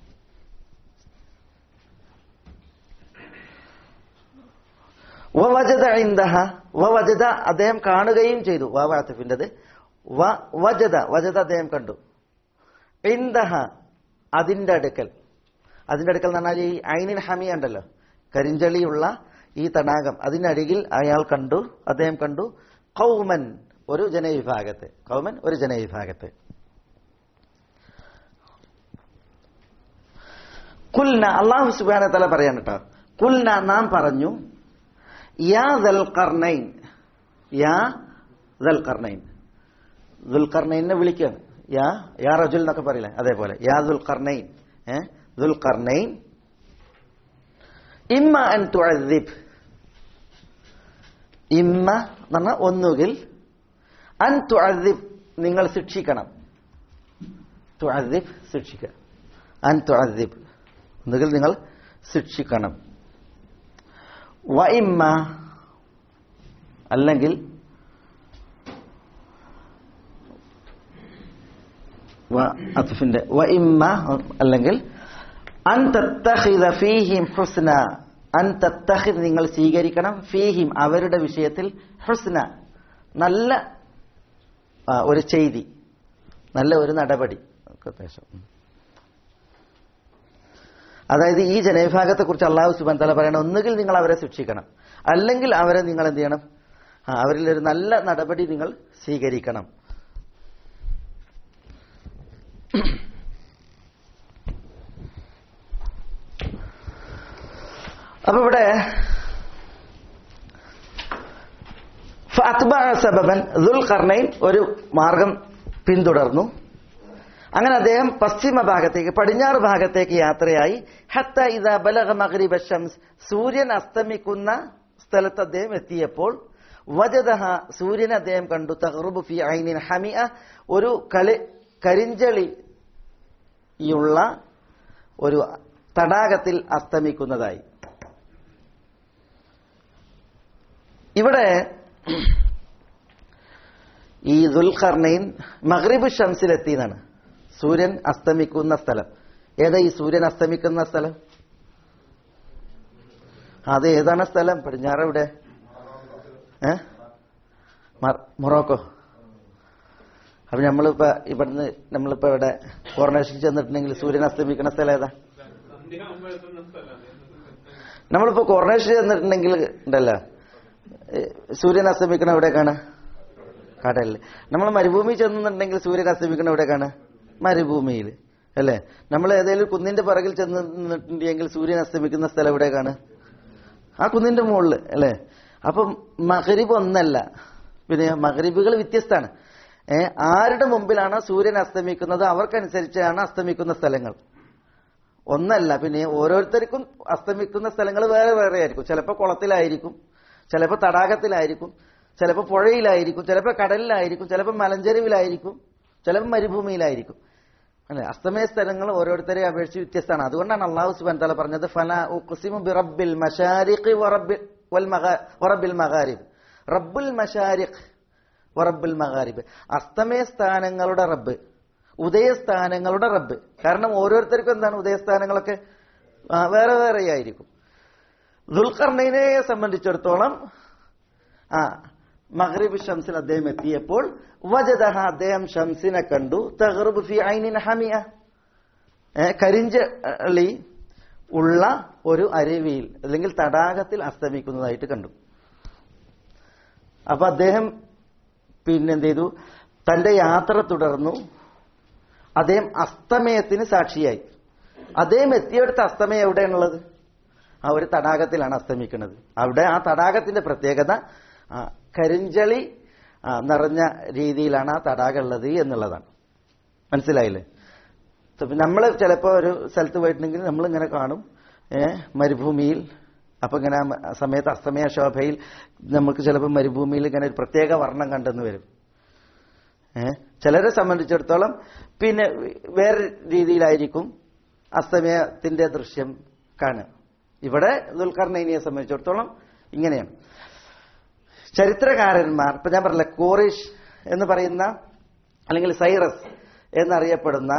വവജദ ഇൻദഹ വവജദ അദ്ദേഹം കാണുകയും ചെയ്തു വാവാത്തിഫിൻ്റെത് വ വജദ വജദ അദ്ദേഹം കണ്ടു ഇൻദഹ അതിന്റെ അടുക്കൽ അതിന്റെ അടുക്കൽ എന്ന് പറഞ്ഞാൽ ഈ ഐനിൻ ഹമിയ ഉണ്ടല്ലോ കരിഞ്ചളിയുള്ള ഈ തടാകം അതിനരികിൽ അയാൾ കണ്ടു അദ്ദേഹം കണ്ടു കൗമൻ ഒരു ജനവിഭാഗത്തെ കൗമൻ ഒരു ജനവിഭാഗത്തെ കുൽന അള്ളാഹു സുബാന തല പറയാണ് കേട്ടോ കുൽന നാം പറഞ്ഞു യാ ദൽഖർണൈൻ യാ ദൽഖർണൈൻ ദുൽഖർണൈനെ വിളിക്കുകയാണ് യാ യാ റജുൽ എന്നൊക്കെ പറയില്ലേ അതേപോലെ യാ ദുൽഖർണൈൻ ഏ ദുൽഖർണൈൻ ഇമ്മ അൻ തുഅദ്ദിബ് ഇമ്മ എന്ന് പറഞ്ഞാൽ ഒന്നുകിൽ അൻ തുഅദ്ദിബ് നിങ്ങൾ ശിക്ഷിക്കണം തുഅദ്ദിബ് ശിക്ഷിക്കുക അൻ തുഅദ്ദിബ് ഒന്നുകിൽ നിങ്ങൾ ശിക്ഷിക്കണം വ ഇമ്മ അല്ലെങ്കിൽ വ അത്ഫിന്റെ വ ഇമ്മ അല്ലെങ്കിൽ അൻ തത്തഖിദ ഫീഹിം ഹുസ്ന അൻ തത്തഖിദ് നിങ്ങൾ സ്വീകരിക്കണം ഫീഹിം അവരുടെ വിഷയത്തിൽ ഹുസ്ന നല്ല ആ, ഒരു ചെയ്തി നല്ല ഒരു നടപടി ഒക്കെ ഉദ്ദേശം ഉം. അതായത് ഈ ജനവിഭാഗത്തെ കുറിച്ച് അള്ളാഹു സുബാൻ തല പറയണം ഒന്നുകിൽ നിങ്ങൾ അവരെ ശിക്ഷിക്കണം അല്ലെങ്കിൽ അവരെ നിങ്ങൾ എന്ത് ചെയ്യണം ആ, അവരിൽ ഒരു നല്ല നടപടി നിങ്ങൾ സ്വീകരിക്കണം അപ്പൊ ഇവിടെ ഫഅത്ബഅ സബബൻ ദുൽഖർണൈൻ ഒരു മാർഗം പിന്തുടർന്നു അങ്ങനെ അദ്ദേഹം പശ്ചിമ ഭാഗത്തേക്ക് പടിഞ്ഞാറ് ഭാഗത്തേക്ക് യാത്രയായി ഹത്ത ഇദ ബലഗ മഗ്രിബ ഷംസ് സൂര്യൻ അസ്തമിക്കുന്ന സ്ഥലത്ത് അദ്ദേഹം എത്തിയപ്പോൾ വജദഹ സൂര്യൻ അദ്ദേഹം കണ്ടു തഗ്റുബു ഫി ഐനിൻ ഹമിഅ ഒരു കളി കരിഞ്ചളിയുള്ള ഒരു തടാകത്തിൽ അസ്തമിക്കുന്നതായി ഇവിടെ ഈ ദുൽഖർണൈൻ മഗ്രിബ് ഷംസിലെത്തി എന്നാണ് സൂര്യൻ അസ്തമിക്കുന്ന സ്ഥലം ഏതാ ഈ സൂര്യൻ അസ്തമിക്കുന്ന സ്ഥലം അത് ഏതാണ് സ്ഥലം പടിഞ്ഞാറ് എവിടെ ഏ മ- മൊറോക്കോ അപ്പൊ നമ്മളിപ്പോ ഇവിടുന്ന് നമ്മളിപ്പോ ഇവിടെ കോർണേഷൻ ചെന്നിട്ടുണ്ടെങ്കിൽ സൂര്യൻ അസ്തമിക്കുന്ന സ്ഥലം ഏതാ നമ്മളിപ്പോ കോർണേഷൻ ചെന്നിട്ടുണ്ടെങ്കിൽ ഉണ്ടല്ലോ ഏ, സൂര്യൻ അസ്തമിക്കണ എവിടേക്കാണ് കടലിൽ നമ്മൾ മരുഭൂമി ചെന്നിട്ടുണ്ടെങ്കിൽ സൂര്യൻ അസ്തമിക്കണ എവിടേക്കാണ് മരുഭൂമിയിൽ അല്ലേ നമ്മൾ ഏതെങ്കിലും കുന്നിന്റെ പിറകിൽ ചെന്ന് നിന്നിട്ടുണ്ടെങ്കിൽ സൂര്യൻ അസ്തമിക്കുന്ന സ്ഥലം എവിടേക്കാണ് ആ കുന്നിന്റെ മുകളിൽ അല്ലേ അപ്പം മകരിബ് ഒന്നല്ല പിന്നെ മകരിബുകൾ വ്യത്യസ്തമാണ് ഏ ആരുടെ മുമ്പിലാണ് സൂര്യൻ അസ്തമിക്കുന്നത് അവർക്കനുസരിച്ചാണ് അസ്തമിക്കുന്ന സ്ഥലങ്ങൾ ഒന്നല്ല പിന്നെ ഓരോരുത്തർക്കും അസ്തമിക്കുന്ന സ്ഥലങ്ങൾ വേറെ വേറെ ആയിരിക്കും ചിലപ്പോൾ കുളത്തിലായിരിക്കും ചിലപ്പോൾ തടാകത്തിലായിരിക്കും ചിലപ്പോൾ പുഴയിലായിരിക്കും ചിലപ്പോൾ കടലിലായിരിക്കും ചിലപ്പോൾ മലഞ്ചെരുവിലായിരിക്കും ചിലപ്പോൾ മരുഭൂമിയിലായിരിക്കും അല്ലെ അസ്തമയ സ്ഥലങ്ങൾ ഓരോരുത്തരെ അപേക്ഷിച്ച് വ്യത്യസ്തമാണ് അതുകൊണ്ടാണ് അള്ളാഹു സുബാൻ തല പറഞ്ഞത് ഫല ഉഖ്സിമു ബിറബ്ബിൽ മശാരിഖ് വറബ്ബിൽ വൽ മഗ- വറബ്ബിൽ മഗാരിബ് റബ്ബുൽ മശാരിഖ് വറബ്ബുൽ മഗാരിബ് അസ്തമയ സ്ഥാനങ്ങളുടെ റബ്ബ് ഉദയസ്ഥാനങ്ങളുടെ റബ്ബ് കാരണം ഓരോരുത്തർക്കും എന്താണ് ഉദയസ്ഥാനങ്ങളൊക്കെ ആ, വേറെ വേറെ ആയിരിക്കും ദുൽഖർണൈനെ സംബന്ധിച്ചിടത്തോളം ആ മഗ്രിബ് ഷംസിൽ അദ്ദേഹം എത്തിയപ്പോൾ വജദഹ അദ്ദേഹം ഷംസിനെ കണ്ടു തഗ്റുബ് ഫി ഐനിൻ ഹമിയ ഏ, കരിഞ്ചളി ഉള്ള ഒരു അരുവിയിൽ അല്ലെങ്കിൽ തടാകത്തിൽ അസ്തമിക്കുന്നതായിട്ട് കണ്ടു അപ്പൊ അദ്ദേഹം പിന്നെന്ത് ചെയ്തു തന്റെ യാത്ര തുടർന്നു അദ്ദേഹം അസ്തമയത്തിന് സാക്ഷിയായി അദ്ദേഹം എത്തിയെടുത്ത അസ്തമയം എവിടെയാണുള്ളത് ആ ഒരു തടാകത്തിലാണ് അസ്തമിക്കുന്നത് അവിടെ ആ തടാകത്തിന്റെ പ്രത്യേകത ആ, കരിഞ്ചളി ആ, നിറഞ്ഞ രീതിയിലാണ് ആ തടാകം ഉള്ളത് എന്നുള്ളതാണ് മനസ്സിലായില്ലേ നമ്മൾ ചിലപ്പോൾ ഒരു സ്ഥലത്ത് പോയിട്ടുണ്ടെങ്കിൽ നമ്മൾ ഇങ്ങനെ കാണും ഏ, മരുഭൂമിയിൽ അപ്പൊ ഇങ്ങനെ ആ മ- ആ സമയത്ത് അസ്തമയ ശോഭയിൽ നമുക്ക് ചിലപ്പോൾ മരുഭൂമിയിൽ ഇങ്ങനെ ഒരു പ്രത്യേക വർണ്ണം കണ്ടെന്ന് വരും ഏഹ് ചിലരെ സംബന്ധിച്ചിടത്തോളം പിന്നെ വേറെ രീതിയിലായിരിക്കും അസ്തമയത്തിന്റെ ദൃശ്യം കാണുക ഇവിടെ ദുൽഖർണൈനിയെ സംബന്ധിച്ചിടത്തോളം ഇങ്ങനെയാണ് ചരിത്രകാരന്മാർ ഇപ്പൊ ഞാൻ പറഞ്ഞില്ല കോറിഷ് എന്ന് പറയുന്ന അല്ലെങ്കിൽ സൈറസ് എന്നറിയപ്പെടുന്ന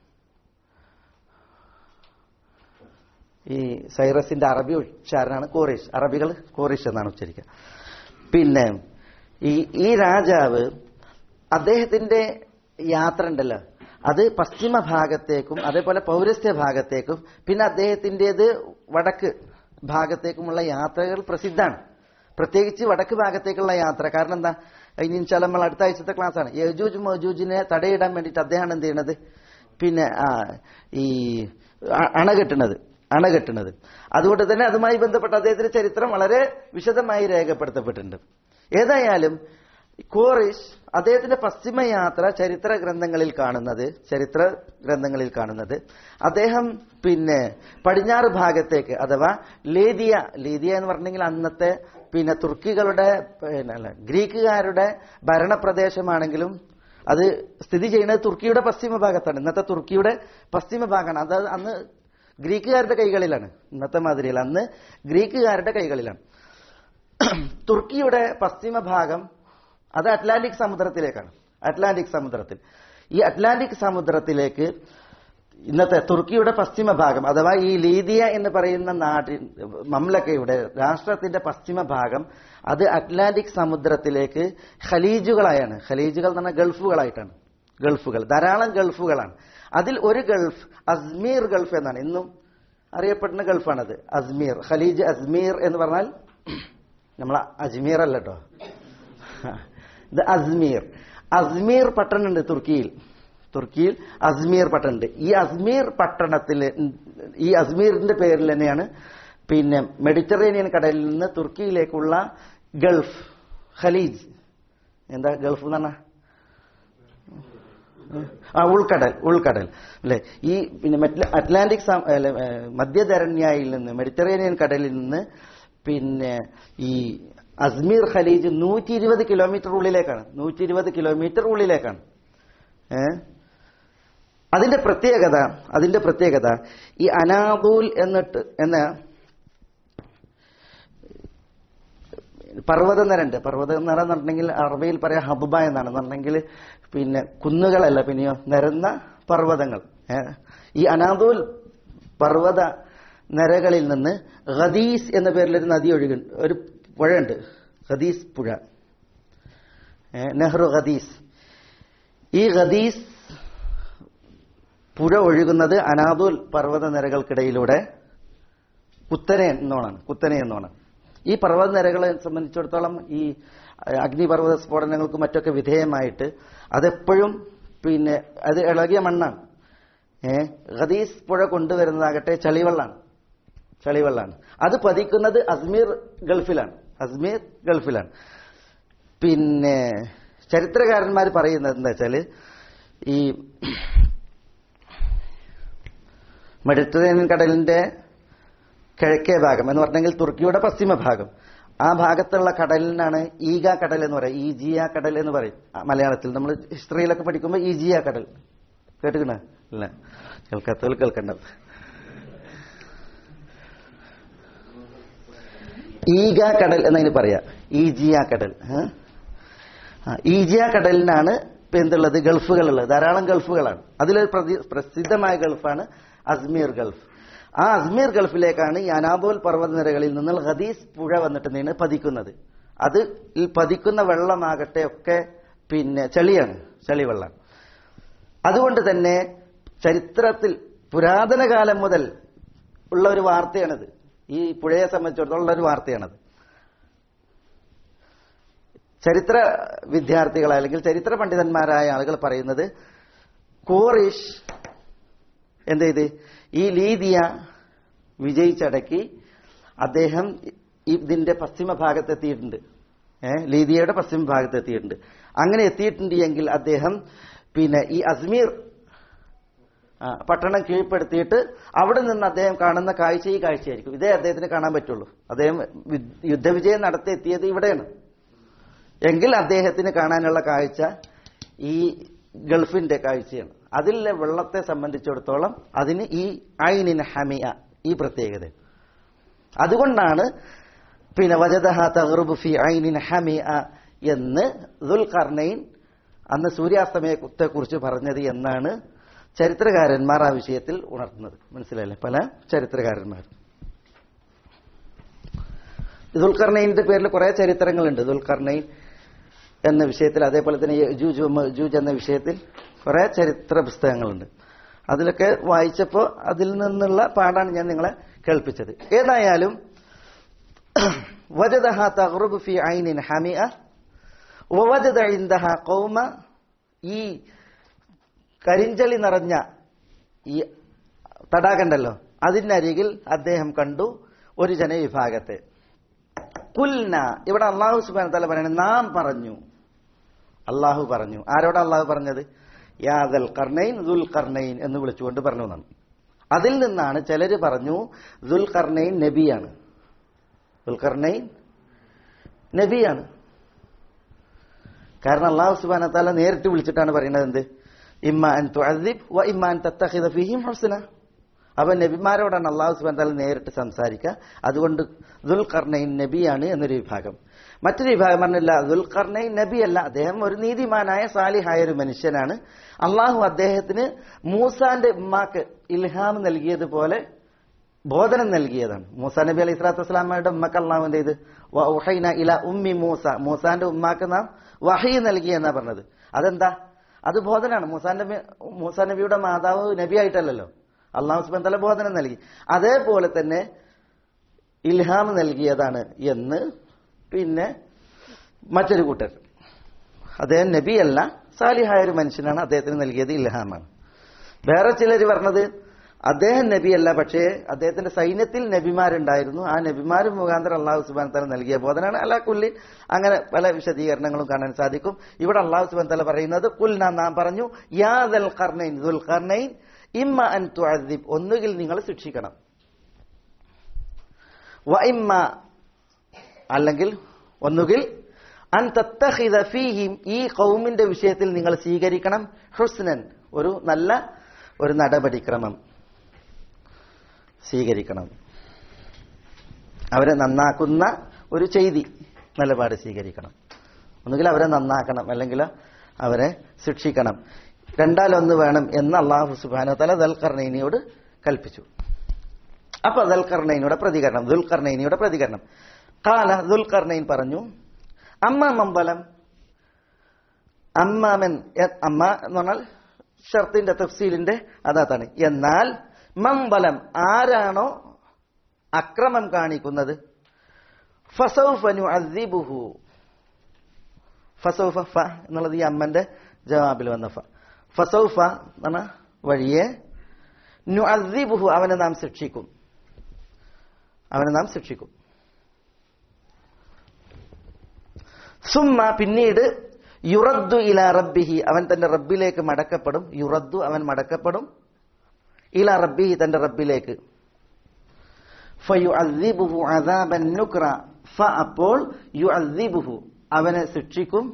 ഈ സൈറസിന്റെ അറബി ഉച്ചാരണമാണ് കോറിഷ് അറബികൾ കോറിഷ് എന്നാണ് ഉച്ചരിക്കുക പിന്നെ ഈ ഈ രാജാവ് അദ്ദേഹത്തിന്റെ യാത്ര ഉണ്ടല്ലോ അത് പശ്ചിമ ഭാഗത്തേക്കും അതേപോലെ പൗരസ്ത്യ ഭാഗത്തേക്കും പിന്നെ അദ്ദേഹത്തിൻ്റെത് വടക്ക് ഭാഗത്തേക്കുമുള്ള യാത്രകൾ പ്രസിദ്ധമാണ് പ്രത്യേകിച്ച് വടക്ക് ഭാഗത്തേക്കുള്ള യാത്ര കാരണം എന്താ ഇനി ചില നമ്മൾ അടുത്ത ആഴ്ചത്തെ ക്ലാസ് ആണ് യജൂജ് മജൂജിനെ തടയിടാൻ വേണ്ടിയിട്ട് അദ്ദേഹമാണ് എന്ത് ചെയ്യണത് പിന്നെ ആ, ഈ അ- അണ കെട്ടുന്നത് അണ കെട്ടുന്നത് അതുകൊണ്ട് തന്നെ അതുമായി ബന്ധപ്പെട്ട അദ്ദേഹത്തിന്റെ ചരിത്രം വളരെ വിശദമായി രേഖപ്പെടുത്തപ്പെട്ടിട്ടുണ്ട് ഏതായാലും കോറിഷ് അദ്ദേഹത്തിന്റെ പശ്ചിമ യാത്ര ചരിത്ര ഗ്രന്ഥങ്ങളിൽ കാണുന്നത് ചരിത്ര ഗ്രന്ഥങ്ങളിൽ കാണുന്നത് അദ്ദേഹം പിന്നെ പടിഞ്ഞാറ് ഭാഗത്തേക്ക് അഥവാ ലേദിയ ലേദിയ എന്ന് പറഞ്ഞെങ്കിൽ അന്നത്തെ പിന്നെ തുർക്കികളുടെ പിന്നെ അല്ല ഗ്രീക്കുകാരുടെ ഭരണപ്രദേശമാണെങ്കിലും അത് സ്ഥിതി ചെയ്യുന്നത് തുർക്കിയുടെ പശ്ചിമ ഭാഗത്താണ് ഇന്നത്തെ തുർക്കിയുടെ പശ്ചിമ ഭാഗമാണ് അത് അന്ന് ഗ്രീക്കുകാരുടെ കൈകളിലാണ് ഇന്നത്തെ മാതിരിയല്ല അന്ന് ഗ്രീക്കുകാരുടെ കൈകളിലാണ് തുർക്കിയുടെ പശ്ചിമ ഭാഗം അത് അറ്റ്ലാന്റിക് സമുദ്രത്തിലേക്കാണ് അറ്റ്ലാന്റിക് സമുദ്രത്തിൽ ഈ അറ്റ്ലാന്റിക് സമുദ്രത്തിലേക്ക് ഇന്നത്തെ തുർക്കിയുടെ പശ്ചിമ ഭാഗം അഥവാ ഈ ലീദിയ എന്ന് പറയുന്ന നാട്ടിൻ മംലക്കയുടെ രാഷ്ട്രത്തിന്റെ പശ്ചിമ ഭാഗം അത് അറ്റ്ലാന്റിക് സമുദ്രത്തിലേക്ക് ഖലീജുകളായാണ് ഖലീജുകൾ എന്ന് പറഞ്ഞാൽ ഗൾഫുകളായിട്ടാണ് ഗൾഫുകൾ ധാരാളം ഗൾഫുകളാണ് അതിൽ ഒരു ഗൾഫ് അസ്മീർ ഗൾഫ് എന്നാണ് ഇന്നും അറിയപ്പെടുന്ന ഗൾഫാണത് അസ്മീർ ഖലീജ് അസ്മീർ എന്ന് പറഞ്ഞാൽ നമ്മളെ അജ്മീർ അല്ല കേട്ടോ ഇത് അസ്മീർ അസ്മീർ പട്ടണമുണ്ട് തുർക്കിയിൽ തുർക്കിയിൽ അസ്മീർ പട്ടണമുണ്ട് ഈ അസ്മീർ പട്ടണത്തിൽ ഈ അസ്മീറിന്റെ പേരിൽ തന്നെയാണ് പിന്നെ മെഡിറ്ററേനിയൻ കടലിൽ നിന്ന് തുർക്കിയിലേക്കുള്ള ഗൾഫ് ഖലീജ് എന്താ ഗൾഫ് എന്ന് പറഞ്ഞാൽ ആ ഉൾക്കടൽ ഉൾക്കടൽ അല്ലെ ഈ പിന്നെ മറ്റ് അറ്റ്ലാന്റിക് സം- അല്ല, ഏ, മധ്യധരണ്യായിൽ നിന്ന് മെഡിറ്ററേനിയൻ കടലിൽ നിന്ന് പിന്നെ ഈ അസ്മീർ ഖലീജ് നൂറ്റി ഇരുപത് കിലോമീറ്റർ ഉള്ളിലേക്കാണ് നൂറ്റി ഇരുപത് കിലോമീറ്റർ ഉള്ളിലേക്കാണ് ഏ അതിന്റെ പ്രത്യേകത അതിന്റെ പ്രത്യേകത ഈ അനാദൂൽ എന്നിട്ട് എന്ന പർവ്വതനിരണ്ട് പർവ്വതനിര എന്ന് പറഞ്ഞിട്ടുണ്ടെങ്കിൽ അറബിയിൽ പറയാം ഹബുബ എന്നാണ് എന്നുണ്ടെങ്കിൽ പിന്നെ കുന്നുകളല്ല പിന്നെയോ നിരന്ന പർവ്വതങ്ങൾ ഏ? ഈ അനാദൂൽ പർവ്വത നിരകളിൽ നിന്ന് ഖദീസ് എന്ന പേരിലൊരു നദി ഒഴുകി ഒരു പുഴയുണ്ട് ഖദീസ് പുഴ ഏ? നെഹ്റു ഖദീസ് ഈ ഖദീസ് പുഴ ഒഴുകുന്നത് അനാദൂൽ പർവ്വത നിരകൾക്കിടയിലൂടെ കുത്തനെ എന്നോണാണ് കുത്തനെ എന്നോണാണ് ഈ പർവ്വത നിരകളെ സംബന്ധിച്ചിടത്തോളം ഈ അഹ്, അഗ്നിപർവ്വത സ്ഫോടനങ്ങൾക്ക് മറ്റൊക്കെ വിധേയമായിട്ട് അതെപ്പോഴും പിന്നെ അത് ഇളകിയ മണ്ണാണ് ഏ ഖദീസ് പുഴ കൊണ്ടുവരുന്നതാകട്ടെ ചളിവെള്ളാണ് ചളിവെള്ളാണ് അത് പതിക്കുന്നത് അസ്മീർ ഗൾഫിലാണ് അസ്മീർ ഗൾഫിലാണ് പിന്നെ ചരിത്രകാരന്മാർ പറയുന്നത് എന്താ വെച്ചാൽ ഈ മെഡിറ്ററേനിയൻ കടലിന്റെ കിഴക്കേ ഭാഗം എന്ന് പറഞ്ഞെങ്കിൽ തുർക്കിയുടെ പശ്ചിമ ഭാഗം ആ ഭാഗത്തുള്ള കടലിനാണ് ഈഗ കടൽ എന്ന് പറയും ഈജിയ കടൽ എന്ന് പറയും ആ, മലയാളത്തിൽ നമ്മൾ ഹിസ്റ്ററിയിലൊക്കെ പഠിക്കുമ്പോൾ ഈജിയ കടൽ കേട്ടുക്കണ ഇല്ല കേൾക്കാത്തവർ കേൾക്കണ്ട ഈഗ കടൽ എന്നതിന് പറയാ ഈജിയ കടൽ ഏ? ആ, ഈജിയ കടലിനാണ് ഇപ്പൊ എന്തുള്ളത് ഗൾഫുകളുള്ളത് ധാരാളം ഗൾഫുകളാണ് അതിലൊരു പ്രതി- പ്രസിദ്ധമായ ഗൾഫാണ് അസ്മീർ ഗൾഫ് ആ അസ്മീർ ഗൾഫിലേക്കാണ് ഈ അനാബോൽ പർവ്വതനിരകളിൽ നിന്ന് ഹദീസ് പുഴ വന്നിട്ട് നിന്ന് പതിക്കുന്നത് അത് ഈ പതിക്കുന്ന വെള്ളമാകട്ടെ ഒക്കെ പിന്നെ ചെളിയാണ് ചെളി വെള്ളം അതുകൊണ്ട് തന്നെ ചരിത്രത്തിൽ പുരാതന കാലം മുതൽ ഉള്ള ഒരു വാർത്തയാണിത് ഈ പുഴയെ സംബന്ധിച്ചിടത്തോളം ഉള്ള ഒരു വാർത്തയാണത് ചരിത്ര വിദ്യാർത്ഥികൾ അല്ലെങ്കിൽ ചരിത്ര പണ്ഡിതന്മാരായ ആളുകൾ പറയുന്നത് കോറിഷ് എന്ത് ചെയ്ത് ഈ ലീദിയ വിജയിച്ചടക്കി അദ്ദേഹം ഇതിന്റെ പശ്ചിമ ഭാഗത്തെത്തിയിട്ടുണ്ട് ഏഹ് ലീദിയയുടെ പശ്ചിമ ഭാഗത്തെത്തിയിട്ടുണ്ട് അങ്ങനെ എത്തിയിട്ടുണ്ട് എങ്കിൽ അദ്ദേഹം പിന്നെ ഈ അസ്മീർ ആ, പട്ടണം കീഴ്പ്പെടുത്തിയിട്ട് അവിടെ നിന്ന് അദ്ദേഹം കാണുന്ന കാഴ്ച ഈ കാഴ്ചയായിരിക്കും ഇതേ അദ്ദേഹത്തിന് കാണാൻ പറ്റുള്ളൂ അദ്ദേഹം വി- യുദ്ധവിജയം നടത്തി എത്തിയത് ഇവിടെയാണ് എങ്കിൽ അദ്ദേഹത്തിന് കാണാനുള്ള കാഴ്ച ഈ ഗൾഫിന്റെ കാഴ്ചയാണ് അതിലെ വെള്ളത്തെ സംബന്ധിച്ചിടത്തോളം അതിന് ഈ ഐനിൻ ഹമിയ ഈ പ്രത്യേകത അതുകൊണ്ടാണ് പിന്നെ വജദഹ തഗ്റുബു ഫി ഐനിൻ ഹമിയ എന്ന് ദുൽഖർണൈൻ അന്ന് സൂര്യാസ്തമയത്തെ കുറിച്ച് പറഞ്ഞത് എന്നാണ് ചരിത്രകാരന്മാർ ആ വിഷയത്തിൽ ഉണർത്തുന്നത് മനസ്സിലായില്ലേ പല ചരിത്രകാരന്മാരും ദുൽഖർണൈന്റെ പേരിൽ കുറെ ചരിത്രങ്ങളുണ്ട് ദുൽഖർണൈൻ എന്ന വിഷയത്തിൽ അതേപോലെ തന്നെ യജൂജ് മജൂജ് എന്ന വിഷയത്തിൽ കുറെ ചരിത്ര പുസ്തകങ്ങളുണ്ട് അതിലൊക്കെ വായിച്ചപ്പോൾ അതിൽ നിന്നുള്ള പാടാണ് ഞാൻ നിങ്ങളെ കേൾപ്പിച്ചത് ഏതായാലും വജദഹ തഗ്റുബു ഫി ഐനിൻ ഹമിഅ വവജദ ഇൻദഹ ഖൗമ ഈ കരിഞ്ചളി നിറഞ്ഞ ഈ തടാകണ്ടല്ലോ അതിനരികിൽ അദ്ദേഹം കണ്ടു ഒരു ജനവിഭാഗത്തെ കുൽന ഇവിടെ അള്ളാഹു സുബാൻ തല പറയണത് നാം പറഞ്ഞു അള്ളാഹു പറഞ്ഞു ആരോടാ അള്ളാഹു പറഞ്ഞത് യാദൽ കർണൈൻ ദുൽ കർണൈൻ എന്ന് വിളിച്ചുകൊണ്ട് പറഞ്ഞു എന്നാണ് അതിൽ നിന്നാണ് ചിലര് പറഞ്ഞു ദുൽ കർണൈൻ നബിയാണ് ദുൽ കർണൈൻ നബിയാണ് കാരണം അള്ളാഹു സുബാന താല നേരിട്ട് വിളിച്ചിട്ടാണ് പറയുന്നത് എന്ത് ഇമ്മ അൻ തുഅദ്ദിബ് വ ഇമ്മ അൻ തത്തഖിദ ഫീഹിം ഹുസ്ന അപ്പൊ നബിമാരോടാണ് അള്ളാഹു സുബാൻ താല നേരിട്ട് സംസാരിക്കുക അതുകൊണ്ട് ദുൽഖർണൈൻ നബിയാണ് എന്നൊരു വിഭാഗം മറ്റൊരു വിഭാഗം പറഞ്ഞില്ല ദുൽഖർണൈൻ നബിയല്ല അദ്ദേഹം ഒരു നീതിമാനായ സാലിഹായ ഒരു മനുഷ്യനാണ് അള്ളാഹു അദ്ദേഹത്തിന് മൂസാന്റെ ഉമ്മാക്ക് ഇൽഹാം നൽകിയതുപോലെ ബോധനം നൽകിയതാണ് മൂസ നബി അലൈഹി സ്വലാത്തു വസ്സലാമയുടെ ഉമ്മക്ക് അള്ളാഹു എന്ത് ചെയ്ത് വ ഉഹൈന ഇല ഉമ്മി മൂസ മൂസാന്റെ ഉമ്മാക്ക് നാം വഹി നൽകി എന്നാ പറഞ്ഞത് അതെന്താ അത് ബോധനാണ് മൂസാന്റെ മി- മൂസ നബിയുടെ മാതാവ് നബി ആയിട്ടല്ലല്ലോ അള്ളാഹു സുബാൻ തല ബോധനം നൽകി അതേപോലെ തന്നെ ഇൽഹാം നൽകിയതാണ് എന്ന് പിന്നെ മറ്റൊരു കൂട്ടർ അദ്ദേഹം നബിയല്ല സാലിഹായ ഒരു മനുഷ്യനാണ് അദ്ദേഹത്തിന് നൽകിയത് ഇൽഹാമാണ് വേറെ ചിലർ പറഞ്ഞത് അദ്ദേഹം നബിയല്ല പക്ഷേ അദ്ദേഹത്തിന്റെ സൈന്യത്തിൽ നബിമാരുണ്ടായിരുന്നു ആ നബിമാർ മുഖാന്തരം അള്ളാഹു സുബാൻ തല നൽകിയ ബോധനാണ് അല്ല കുല്ലി അങ്ങനെ പല വിശദീകരണങ്ങളും കാണാൻ സാധിക്കും ഇവിടെ അള്ളാഹു സുബാൻ തല പറയുന്നത് കുൽന നാം പറഞ്ഞു യാ ദൽ ഖർണൈൻ ദുൽ ഖർണൈൻ ഇമ്മ അൻ തുഅദ്ദിബ് ഒന്നുകിൽ നിങ്ങൾ ശിക്ഷിക്കണം വ ഇമ്മ അല്ലെങ്കിൽ ഒന്നുകിൽ അൻ തത്തഹിദ ഫീഹിം ഈ കൗമിന്റെ വിഷയത്തിൽ നിങ്ങൾ സ്വീകരിക്കണം ഹുസ്നൻ ഒരു നല്ല ഒരു നടപടിക്രമം സ്വീകരിക്കണം അവരെ നന്നാക്കുന്ന ഒരു ചെയ്തി നിലപാട് സ്വീകരിക്കണം ഒന്നുകിൽ അവരെ നന്നാക്കണം അല്ലെങ്കിൽ അവരെ ശിക്ഷിക്കണം രണ്ടാലൊന്ന് വേണം എന്ന് അള്ളാഹു സുബാനോ തല ദൽഖർണൈനിയോട് കൽപ്പിച്ചു അപ്പൊ ദൽഖർണൈനിയുടെ പ്രതികരണം ദുൽഖർണൈനിയുടെ പ്രതികരണം കാല ദുൽഖർണൈൻ പറഞ്ഞു അമ്മ മമ്പലം അമ്മാമൻ എ- അമ്മ എന്ന് പറഞ്ഞാൽ ഷർത്തിന്റെ തഫ്സീലിന്റെ അതാണ് എന്നാൽ മമ്പലം ആരാണോ അക്രമം കാണിക്കുന്നത് ഫസൗഫനു അസിബുഹു ഫസൗഫ ഫ എന്നുള്ളത് ഈ അമ്മന്റെ ജവാബിൽ വന്ന ഫ ഫസൗഫ എന്ന് പറഞ്ഞ വഴിയെ നു അസിബുഹു അവനെ നാം ശിക്ഷിക്കും അവനെ നാം ശിക്ഷിക്കും സുമ്മ പിന്നീട് യുറദ്ദു ഇല റബ്ബിഹി അവൻ തന്റെ റബ്ബിലേക്ക് മടക്കപ്പെടും യുറദ്ദു അവൻ മടക്കപ്പെടും ഇല റബ്ബിഹി തന്റെ റബ്ബിലേക്ക് ഫയുഅദ്ദിബുഹു അദാബൻ നുക്ര ഫ അപ്പോൾ യുഅദ്ദിബുഹു അവനെ ശിക്ഷിക്കും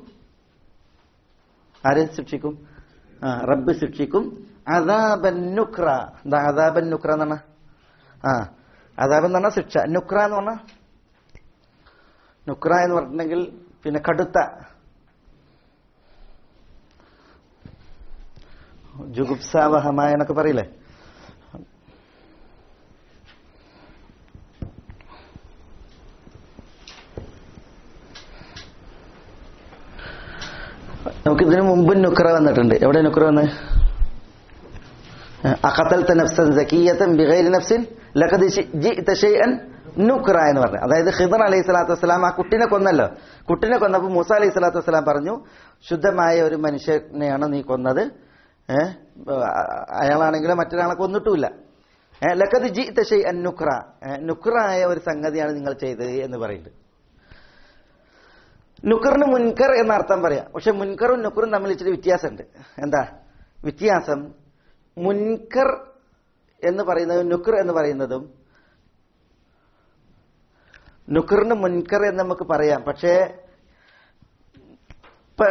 ആരെ ശിക്ഷിക്കും ആ റബ്ബ് ശിക്ഷിക്കും അദാബൻ നുക്ര എന്താ അദാബൻ നുക്ര എന്ന് പറഞ്ഞാ ആ അദാബ് എന്ന് പറഞ്ഞാൽ ശിക്ഷ നുക്ര എന്ന് പറഞ്ഞാൽ നുക്ര എന്ന് പറഞ്ഞിട്ടുണ്ടെങ്കിൽ പിന്നെ കടുത്ത ജുഗുപ്സാവഹമായ എന്നൊക്കെ പറയില്ലേ നമുക്ക് ഇതിനു മുമ്പ് നുക്ര വന്നിട്ടുണ്ട് എവിടെ നുക്ര വന്ന് അഖത്തൽത്ത നഫ്സൻ സക്കിയത്തൻ ബിഗൈരി നഫ്സിൻ ലഖദ് ജിഇത ഷൈഅൻ നുക്ര എന്ന് പറഞ്ഞു അതായത് ഖിദർ അലൈഹി സ്വലാത്തു വസ്സലാം ആ കുട്ടിനെ കൊന്നല്ലോ കുട്ടിനെ കൊന്നപ്പോൾ മൂസ അലൈഹി സ്വലാത്തു വസ്സലാം പറഞ്ഞു ശുദ്ധമായ ഒരു മനുഷ്യനെയാണ് നീ കൊന്നത് ഏഹ് അയാളാണെങ്കിലും മറ്റൊരാളെ കൊന്നിട്ടുമില്ല ഏഹ് ലഖദ് ജിഇത ഷൈഅൻ നുക്ര ഏഹ് നുക്രായ ഒരു സംഗതിയാണ് നിങ്ങൾ ചെയ്തത് എന്ന് പറയുന്നുണ്ട് നുക്കറിന് മുൻകർ എന്ന അർത്ഥം പറയാം പക്ഷെ മുൻകറും നുക്കറും തമ്മിൽ ഇച്ചിരി വ്യത്യാസമുണ്ട് എന്താ വ്യത്യാസം മുൻകർ എന്ന് പറയുന്നതും നുക്കർ എന്ന് പറയുന്നതും നുക്കറിന് മുൻകർ എന്ന് നമുക്ക് പറയാം പക്ഷേ ഇപ്പൊ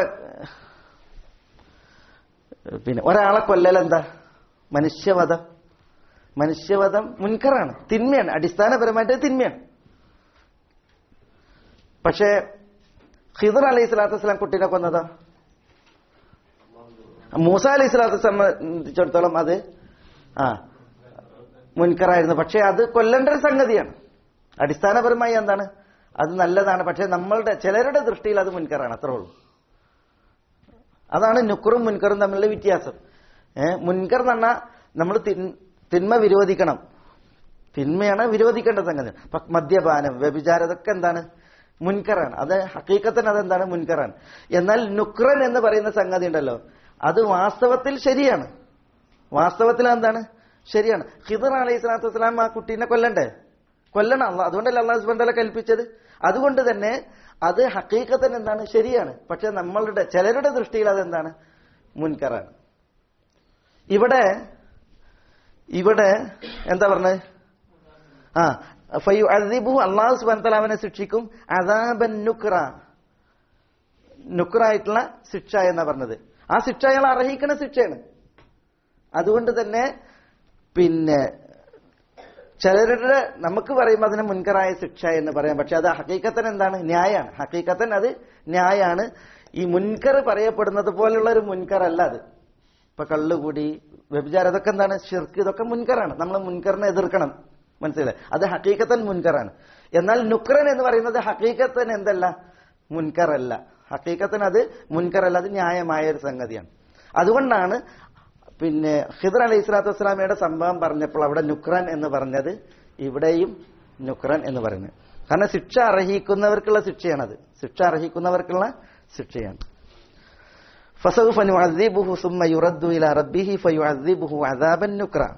പിന്നെ ഒരാളെ കൊല്ലൽ എന്താ മനുഷ്യവധം മനുഷ്യവധം മുൻകറാണ് തിന്മയാണ് അടിസ്ഥാനപരമായിട്ട് തിന്മയാണ് പക്ഷേ ഖിദർ അലൈഹി സ്വലാത്തു വസ്സലാം കുട്ടീനെ കൊന്നതാ മൂസ അലൈഹി സ്വലാത്തു സംബന്ധിച്ചിടത്തോളം അത് ആ മുൻകറായിരുന്നു പക്ഷെ അത് കൊല്ലേണ്ട ഒരു സംഗതിയാണ് അടിസ്ഥാനപരമായി എന്താണ് അത് നല്ലതാണ് പക്ഷെ നമ്മളുടെ ചിലരുടെ ദൃഷ്ടിയിൽ അത് മുൻകറാണ് അത്രേ ഉള്ളൂ അതാണ് നുക്കറും മുൻകറും തമ്മിലുള്ള വ്യത്യാസം ഏഹ് മുൻകർ എന്ന് പറഞ്ഞാൽ നമ്മൾ തിന്മ വിരോധിക്കണം തിന്മയാണ് വിരോധിക്കേണ്ട സംഗതി ഇപ്പൊ മദ്യപാനം വ്യഭിചാരം ഇതൊക്കെ എന്താണ് മുൻകറാണ് അത് ഹക്കീക്കത്തിന് അതെന്താണ് മുൻകറാണ് എന്നാൽ നുക്രൻ എന്ന് പറയുന്ന സംഗതി ഉണ്ടല്ലോ അത് വാസ്തവത്തിൽ ശരിയാണ് വാസ്തവത്തിൽ എന്താണ് ശരിയാണ് ഖിദർ അലൈഹി സ്വലാത്തു വസ്സലാം ആ കുട്ടീനെ കൊല്ലണ്ടേ കൊല്ലണം അല്ല അതുകൊണ്ടല്ലേ അള്ളാഹു സുബാൻ തല കൽപ്പിച്ചത് അതുകൊണ്ട് തന്നെ അത് ഹക്കീക്കത്തിന് എന്താണ് ശരിയാണ് പക്ഷെ നമ്മളുടെ ചിലരുടെ ദൃഷ്ടിയിൽ അതെന്താണ് മുൻകറാണ് ഇവിടെ ഇവിടെ എന്താ പറഞ്ഞത് ആ ഫയു അദിബു അള്ളാഹു സുബാൻ തല അവനെ ശിക്ഷിക്കും അദാബൻ നുക്ര നുക്രായിട്ടുള്ള ശിക്ഷ എന്നാ പറഞ്ഞത് ആ ശിക്ഷ അയാൾ അർഹിക്കുന്ന ശിക്ഷയാണ് അതുകൊണ്ട് തന്നെ പിന്നെ ചിലരുടെ നമുക്ക് പറയുമ്പോൾ അതിന് മുൻകറായ ശിക്ഷ എന്ന് പറയാം പക്ഷെ അത് ഹക്കീക്കത്തൻ എന്താണ് ന്യായാണ് ഹക്കീക്കത്തൻ അത് ന്യായാണ് ഈ മുൻകർ പറയപ്പെടുന്നത് പോലുള്ള ഒരു മുൻകർ അല്ല അത് ഇപ്പൊ കള്ളുകൂടി വ്യഭിചാരം ഇതൊക്കെ എന്താണ് ഷിർക്ക് ഇതൊക്കെ മുൻകറാണ് നമ്മൾ മുൻകറിനെ എതിർക്കണം മനസ്സിലായി അത് ഹക്കീക്കത്തൻ മുൻകറാണ് എന്നാൽ നുക്രൻ എന്ന് പറയുന്നത് ഹക്കീക്കത്തൻ എന്തല്ല മുൻകറല്ല ഹക്കീക്കത്തൻ അത് മുൻകറല്ല അത് ന്യായമായ ഒരു സംഗതിയാണ് അതുകൊണ്ടാണ് പിന്നെ ഖിദർ അലൈഹി സ്വലാത്തു വസ്സലാമയുടെ സംഭവം പറഞ്ഞപ്പോൾ അവിടെ നുക്രൻ എന്ന് പറഞ്ഞത് ഇവിടെയും നുക്രൻ എന്ന് പറയുന്നത് കാരണം ശിക്ഷ അർഹിക്കുന്നവർക്കുള്ള ശിക്ഷയാണത് ശിക്ഷ അർഹിക്കുന്നവർക്കുള്ള ശിക്ഷയാണ് فسوف نعذبه ثم يرد إلى ربه فيعذبه عذابا نكرا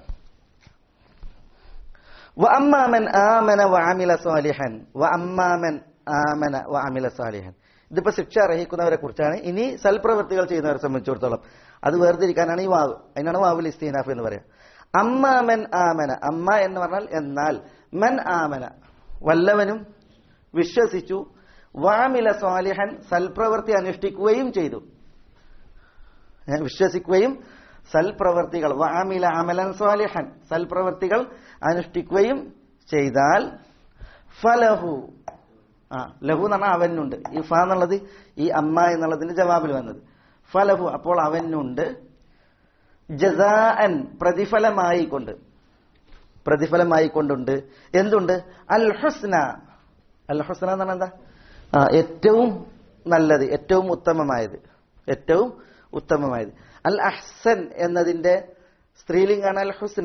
وأما من آمن وعمل صالحا وأما من آمن وعمل صالحا ഇതിപ്പോ ശിക്ഷ അർഹിക്കുന്നവരെ കുറിച്ചാണ് ഇനി സൽപ്രവൃത്തികൾ ചെയ്യുന്നവരെ സംബന്ധിച്ചിടത്തോളം അത് വേർതിരിക്കാനാണ് ഈ വാവ് അതിനാണ് വാവുൽ ഇസ്തീനാഫ് എന്ന് പറയാം അമ്മ മൻ ആമന അമ്മ എന്ന് പറഞ്ഞാൽ എന്നാൽ മൻ ആമന വല്ലവനും വിശ്വസിച്ചു വാമില സ്വാലിഹൻ സൽപ്രവൃത്തി അനുഷ്ഠിക്കുകയും ചെയ്തു ഏ, വിശ്വസിക്കുകയും സൽപ്രവർത്തികൾ വാമില അമലൻ സ്വാലിഹൻ സൽപ്രവർത്തികൾ അനുഷ്ഠിക്കുകയും ചെയ്താൽ ഫലഹു ആ ലഹു എന്ന് പറഞ്ഞാൽ അവനുണ്ട് ഈ ഫ എന്നുള്ളത് ഈ അമ്മ എന്നുള്ളതിന്റെ ജവാബിൽ വന്നത് ഫലഹു അപ്പോൾ അവനുണ്ട് ജസാഅൻ പ്രതിഫലമായി കൊണ്ട് പ്രതിഫലമായി കൊണ്ടുണ്ട് എന്തുണ്ട് അൽ ഹുസ്ന അൽ ഹുസ്ന എന്ന് പറഞ്ഞാൽ എന്താ ആ ഏറ്റവും നല്ലത് ഏറ്റവും ഉത്തമമായത് ഏറ്റവും ഉത്തമമായത് അൽ അഹ്സൻ എന്നതിന്റെ സ്ത്രീലിംഗാണ് അൽ ഹുസ്ന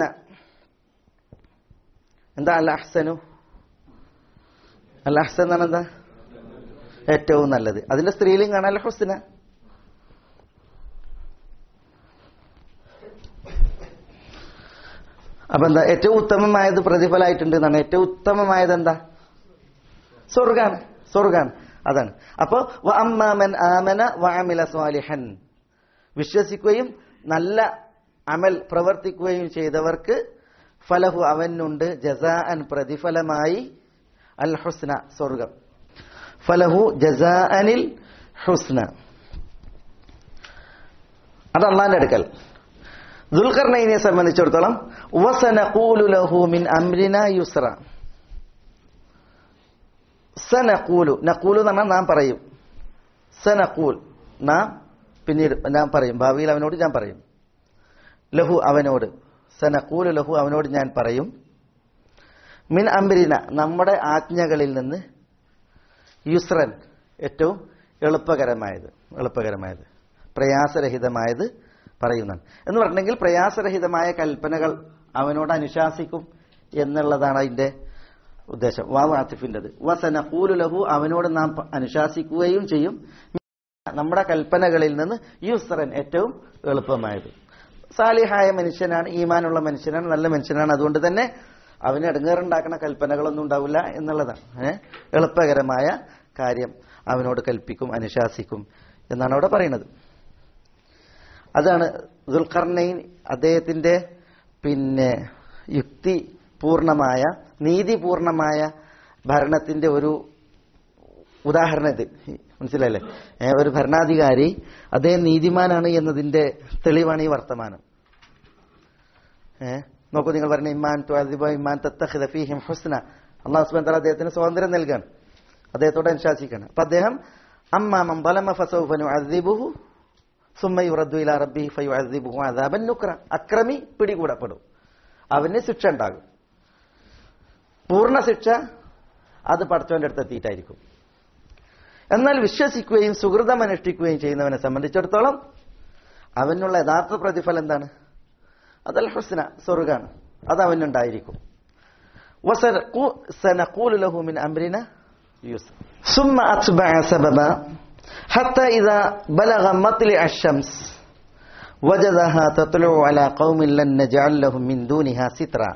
എന്താ അൽ അഹ്സനു അൽ അഹ്സൻ എന്നാണ് എന്താ ഏറ്റവും നല്ലത് അതിന്റെ സ്ത്രീലിംഗാണ് അൽ ഹുസ്ന അപ്പൊ എന്താ ഏറ്റവും ഉത്തമമായത് പ്രതിഫലമായിട്ടുണ്ട് എന്നാണ് ഏറ്റവും ഉത്തമമായത് എന്താ സ്വർഗാണ് സ്വർഗാണ് അതാണ് അപ്പോ വ അമ്മാമൻ ആമന വഅമില സ്വാലിഹൻ വിശ്വസിക്കുകയും നല്ല അമൽ പ്രവർത്തിക്കുകയും ചെയ്തവർക്ക് ഫലഹു അവനുണ്ട് ജസാഅൻ പ്രതിഫലമായി അൽ ഹുസ്ന സ്വർഗം ഫലഹു ജസാഅനിൽ ഹുസ്ന അത് അള്ളാന്റെ അടുക്കൽ ദുൽഖർണയിനെ സംബന്ധിച്ചിടത്തോളം വസനഖൂലു ലഹു മിൻ അംരിന യുസ്ര സനഖൂലു നഖൂലു എന്ന് പറഞ്ഞാൽ നാം പറയും സനഖൂൽ നാം പിന്നീട് ഞാൻ പറയും ഭാവിയിൽ അവനോട് ഞാൻ പറയും ലഹു അവനോട് സനഖൂലു ലഹു അവനോട് ഞാൻ പറയും മിൻ അംരിന നമ്മുടെ ആജ്ഞകളിൽ നിന്ന് യുസ്രൻ ഏറ്റവും എളുപ്പകരമായത് എളുപ്പകരമായത് പ്രയാസരഹിതമായത് പറയുന്നതാണ് എന്ന് പറഞ്ഞെങ്കിൽ പ്രയാസരഹിതമായ കൽപ്പനകൾ അവനോട് അനുശാസിക്കും എന്നുള്ളതാണ് അതിന്റെ ഉദ്ദേശം വാവ് ആത്തിഫിൻ്റെത് വസനഖൂലു ലഹു അവനോട് നാം പ- അനുശാസിക്കുകയും ചെയ്യും നമ്മുടെ കൽപ്പനകളിൽ നിന്ന് യുസ്രൻ ഏറ്റവും എളുപ്പമായത് സാലിഹായ മനുഷ്യനാണ് ഈമാനുള്ള മനുഷ്യനാണ് നല്ല മനുഷ്യനാണ് അതുകൊണ്ട് തന്നെ അവന് ഇടങ്ങേറുണ്ടാക്കുന്ന കൽപ്പനകളൊന്നും ഉണ്ടാവില്ല എന്നുള്ളതാണ് ഏഹ് എളുപ്പകരമായ കാര്യം അവനോട് കൽപ്പിക്കും അനുശാസിക്കും എന്നാണ് അവിടെ പറയുന്നത് അതാണ് ദുൽഖർണയിൻ അദ്ദേഹത്തിന്റെ പിന്നെ യുക്തി പൂർണമായ നീതിപൂർണമായ ഭരണത്തിന്റെ ഒരു ഉദാഹരണം ഇത് മനസ്സിലല്ലേ ഏ, ഒരു ഭരണാധികാരി അദ്ദേഹം നീതിമാനാണ് എന്നതിന്റെ തെളിവാണ് ഈ വർത്തമാനം ഏഹ് നോക്കൂ നിങ്ങൾ പറഞ്ഞ ഇമാൻ തുഅദിബ ഇമാൻ തത്തഖിദ ഫീഹിം ഹുസ്ന അള്ളാഹു സുബ്ഹാനഹു വതആല അദ്ദേഹത്തിന് സ്വാതന്ത്ര്യം നൽകാണ് അദ്ദേഹത്തോട് അനുശാസിക്കണം അപ്പൊ അദ്ദേഹം അമ്മാമൻ ظلم فسوف نعذبه ثم يرد الى ربه فيعذبه عذابا نكرا അക്രമി പിടികൂടപ്പെടും അവന് ശിക്ഷ ഉണ്ടാകും പൂർണ്ണ ശിക്ഷ അത് പടച്ചവന്റെ അടുത്ത് എത്തിയിട്ടായിരിക്കും എന്നാൽ വിശ്വസിക്കുകയും സുഹൃതം അനുഷ്ഠിക്കുകയും ചെയ്യുന്നവനെ സംബന്ധിച്ചിടത്തോളം അവനുള്ള യഥാർത്ഥ പ്രതിഫലം എന്താണ് അതൽ ഹുസ്ന സ്വർഗാണ് അത് അവനുണ്ടായിരിക്കും وسنقو- سنقول له من أمرنا يسر ثم أتبع سببا حتى إذا بلغ مطلع الشمس وجدها تطلع على قوم لن نجعل لهم من دونها سترا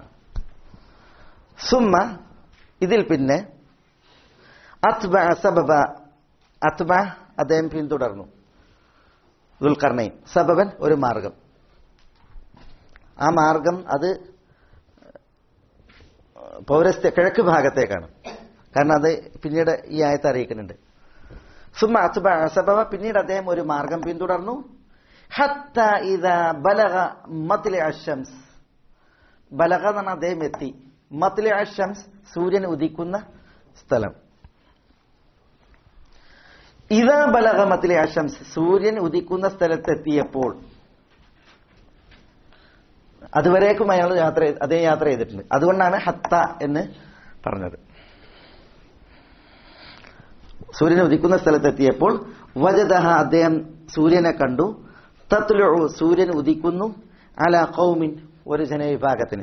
ثم ഇതിൽ പിന്നെ അത്ബ സബബ അത്ബ അദ്ദേഹം പിന്തുടർന്നു ദുൽഖർണയും സബബൻ ഒരു മാർഗം ആ മാർഗം അത് പൗരസ്ത്യ കിഴക്ക് ഭാഗത്തേക്കാണ് കാരണം അത് പിന്നീട് ഈ ആയത്ത് അറിയിക്കുന്നുണ്ട് സുമ അസുബ അസബവ പിന്നീട് അദ്ദേഹം ഒരു മാർഗം പിന്തുടർന്നു ഹത്ത ഇത ബലഗ മത്തിലെ അഷംസ് ബലഗ എന്ന് പറഞ്ഞാൽ അദ്ദേഹം എത്തി മത്ലി ഷംസ് സൂര്യൻ ഉദിക്കുന്ന സ്ഥലം ഇതാ ബലക മത്ലി ഷംസ് സൂര്യൻ ഉദിക്കുന്ന സ്ഥലത്തെത്തിയപ്പോൾ അതുവരേക്കും അയാൾ യാത്ര ചെയ്ത്- അതേ യാത്ര ചെയ്തിട്ടുണ്ട് അതുകൊണ്ടാണ് ഹത്ത എന്ന് പറഞ്ഞത് സൂര്യൻ ഉദിക്കുന്ന സ്ഥലത്തെത്തിയപ്പോൾ വജദഹ അദ്ദേഹം സൂര്യനെ കണ്ടു തത്ലു സൂര്യൻ ഉദിക്കുന്നു അല കൗമിൻ ഒരു ജനവിഭാഗത്തിന്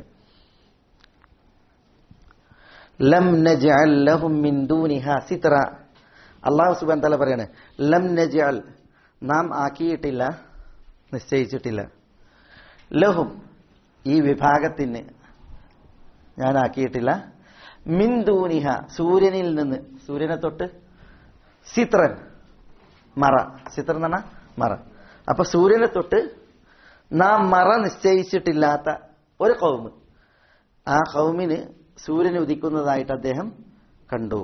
ലം നജ്അൽ ലഹും മിൻ ദൂനിഹ സിത്ര അള്ളാഹു സുബ്ഹാനഹു തആല പറയാണ് ലം നജ്അൽ നാം ആക്കിയിട്ടില്ല നിശ്ചയിച്ചിട്ടില്ല ലഹും ഈ വിഭാഗത്തിന് ഞാൻ ആക്കിയിട്ടില്ല മിൻ ദൂനിഹ സൂര്യനിൽ നിന്ന് സൂര്യനെ തൊട്ട് സിത്രൻ മറ സിത്രൻ എന്ന് പറഞ്ഞാൽ മറ അപ്പൊ സൂര്യനെ തൊട്ട് നാം മറ നിശ്ചയിച്ചിട്ടില്ലാത്ത ഒരു കൗമ് ആ കൗമിന് സൂര്യൻ ഉദിക്കുന്നതായിട്ട് അദ്ദേഹം കണ്ടു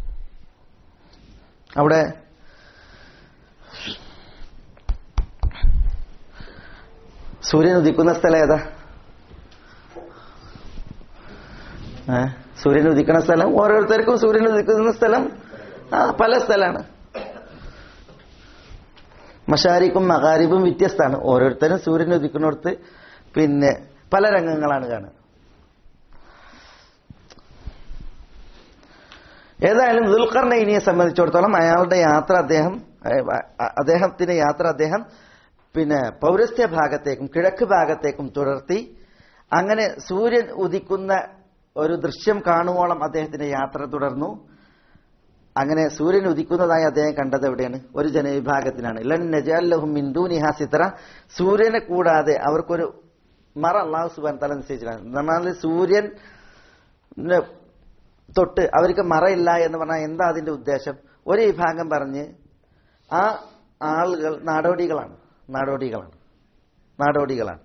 അവിടെ സൂര്യൻ ഉദിക്കുന്ന സ്ഥലം ഏതാ ഏ? സൂര്യൻ ഉദിക്കുന്ന സ്ഥലം ഓരോരുത്തർക്കും സൂര്യൻ ഉദിക്കുന്ന സ്ഥലം ആ പല സ്ഥലമാണ് മഷാരിക്കും മകാരിബും വ്യത്യസ്തമാണ് ഓരോരുത്തരും സൂര്യൻ ഉദിക്കുന്നിടത്ത് പിന്നെ പല രംഗങ്ങളാണ് കാണുക ഏതായാലും ദുൽഖർണയിനിയെ സംബന്ധിച്ചിടത്തോളം അയാളുടെ യാത്ര അദ്ദേഹം ഏഹ്, അ- അദ്ദേഹത്തിന്റെ യാത്ര അദ്ദേഹം പിന്നെ പൗരസ്ത്യ ഭാഗത്തേക്കും കിഴക്ക് ഭാഗത്തേക്കും തുടർത്തി അങ്ങനെ സൂര്യൻ ഉദിക്കുന്ന ഒരു ദൃശ്യം കാണുവോളം അദ്ദേഹത്തിന്റെ യാത്ര തുടർന്നു അങ്ങനെ സൂര്യൻ ഉദിക്കുന്നതായി അദ്ദേഹം കണ്ടത് എവിടെയാണ് ഒരു ജനവിഭാഗത്തിനാണ് ലൻ നജാലഹും മിന്ദൂനിഹ സിത്ര സൂര്യനെ കൂടാതെ അവർക്കൊരു മറ അള്ളാഹു സുബാൻ തല നിശ്ചയിച്ചിട്ടാണ് എന്നാൽ സൂര്യൻ തൊട്ട് അവർക്ക് മറയില്ല എന്ന് പറഞ്ഞാൽ എന്താ അതിന്റെ ഉദ്ദേശം ഒരു വിഭാഗം പറഞ്ഞ് ആ ആളുകൾ നാടോടികളാണ് നാടോടികളാണ് നാടോടികളാണ്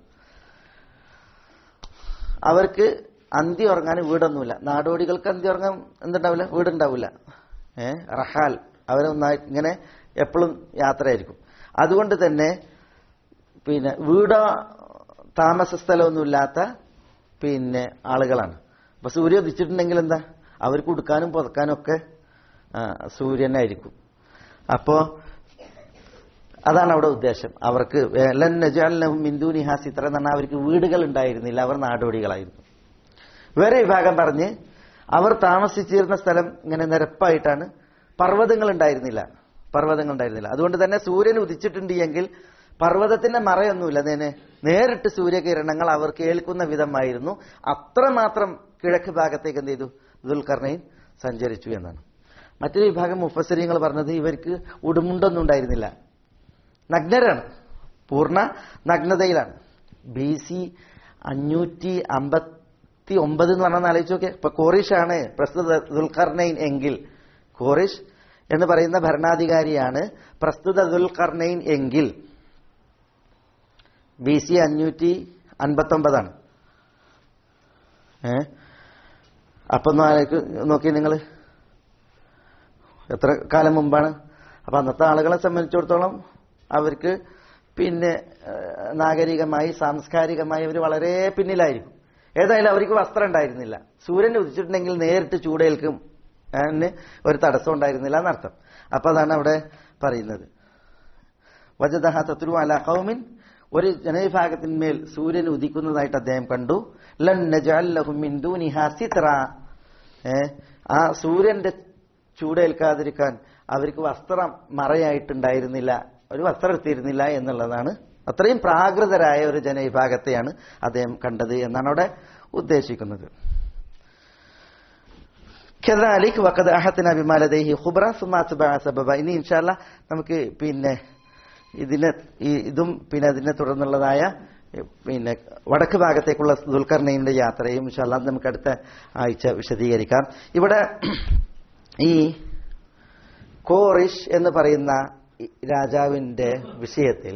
അവർക്ക് അന്തി ഉറങ്ങാൻ വീടൊന്നുമില്ല നാടോടികൾക്ക് അന്തി ഉറങ്ങാൻ എന്തുണ്ടാവില്ല വീടുണ്ടാവില്ല ഏ റഹാൽ അവരൊന്നായി ഇങ്ങനെ എപ്പോഴും യാത്രയായിരിക്കും അതുകൊണ്ട് തന്നെ പിന്നെ വീടോ താമസ സ്ഥലമൊന്നുമില്ലാത്ത പിന്നെ ആളുകളാണ് അപ്പൊ സൂര്യ ഉദിച്ചിട്ടുണ്ടെങ്കിൽ എന്താ അവർക്ക് ഉടുക്കാനും പുതക്കാനും ഒക്കെ ആ, സൂര്യനായിരിക്കും അപ്പോ അതാണ് അവിടെ ഉദ്ദേശം അവർക്ക് ലൻ നജഅൽ ലഹും മിൻ ദൂനിഹാ സിത്ര എന്ന് പറഞ്ഞാൽ അവർക്ക് വീടുകൾ ഉണ്ടായിരുന്നില്ല അവർ നാടോടികളായിരുന്നു വേറെ വിഭാഗം പറഞ്ഞ് അവർ താമസിച്ചിരുന്ന സ്ഥലം ഇങ്ങനെ നിരപ്പായിട്ടാണ് പർവ്വതങ്ങൾ ഉണ്ടായിരുന്നില്ല പർവ്വതങ്ങൾ ഉണ്ടായിരുന്നില്ല അതുകൊണ്ട് തന്നെ സൂര്യൻ ഉദിച്ചിട്ടുണ്ട് എങ്കിൽ പർവ്വതത്തിന്റെ മറയൊന്നുമില്ല നേരെ നേരിട്ട് സൂര്യകിരണങ്ങൾ അവർ കേൾക്കുന്ന വിധമായിരുന്നു അത്രമാത്രം കിഴക്ക് ഭാഗത്തേക്ക് എന്ത് ചെയ്തു ദുൽഖർണയിൻ സഞ്ചരിച്ചു എന്നാണ് മറ്റൊരു വിഭാഗം മുഫസരിങ്ങൾ പറഞ്ഞത് ഇവർക്ക് ഉടുമുണ്ടൊന്നും ഉണ്ടായിരുന്നില്ല നഗ്നരാണ് പൂർണ്ണ നഗ്നതയിലാണ് ബി സി അഞ്ഞൂറ്റി അമ്പത്തി ഒമ്പത് എന്ന് പറഞ്ഞാൽ ആലോചിച്ച് നോക്കിയേ ഇപ്പൊ കോറിഷാണ് പ്രസ്തുത ദുൽഖർണൈൻ എങ്കിൽ കോറിഷ് എന്ന് പറയുന്ന ഭരണാധികാരിയാണ് പ്രസ്തുത ദുൽഖർണൈൻ എങ്കിൽ ബി സി അഞ്ഞൂറ്റി അൻപത്തി ഒമ്പതാണ് ഏ അപ്പൊ ഒന്ന് ആലോചിക്ക് നോക്കി നിങ്ങൾ എത്ര കാലം മുമ്പാണ് അപ്പൊ അന്നത്തെ ആളുകളെ സംബന്ധിച്ചിടത്തോളം അവർക്ക് പിന്നെ ഏഹ്, നാഗരികമായി സാംസ്കാരികമായി അവർ വളരെ പിന്നിലായിരിക്കും ഏതായാലും അവർക്ക് വസ്ത്രം ഉണ്ടായിരുന്നില്ല സൂര്യൻ ഉദിച്ചിട്ടുണ്ടെങ്കിൽ നേരിട്ട് ചൂടേൽക്കും അതിന് ഒരു തടസ്സം ഉണ്ടായിരുന്നില്ല എന്നർത്ഥം അപ്പൊ അതാണ് അവിടെ പറയുന്നത് വജദഹ തത്രു അല ഖൗമിൻ ഒരു ജനവിഭാഗത്തിന്മേൽ സൂര്യൻ ഉദിക്കുന്നതായിട്ട് അദ്ദേഹം കണ്ടു ലൻ നജഅൽ ലഹും മിൻ ദൂനിഹാ സിത്ര ഏ, ആ സൂര്യന്റെ ചൂടേൽക്കാതിരിക്കാൻ അവർക്ക് വസ്ത്രം മറയായിട്ടുണ്ടായിരുന്നില്ല ഒരു വസ്ത്രം എത്തിയിരുന്നില്ല എന്നുള്ളതാണ് അത്രയും പ്രാകൃതരായ ഒരു ജനവിഭാഗത്തെയാണ് അദ്ദേഹം കണ്ടത് എന്നാണ് അവിടെ ഉദ്ദേശിക്കുന്നത് كذلك وقد أحطنا بما لديه خبرا ثم أتبع سببا ഇനി ഇൻഷാല്ല നമുക്ക് പിന്നെ ഇതിനെ ഈ- ഇതും പിന്നെ അതിനെ തുടർന്നുള്ളതായ പിന്നെ വടക്ക് ഭാഗത്തേക്കുള്ള ദുൽഖർണയിന്റെ യാത്രയും ഇൻഷാല്ല നമുക്ക് അടുത്ത ആഴ്ച വിശദീകരിക്കാം ഇവിടെ ഈ കോറിഷ് എന്ന് പറയുന്ന ഈ രാജാവിന്റെ വിഷയത്തിൽ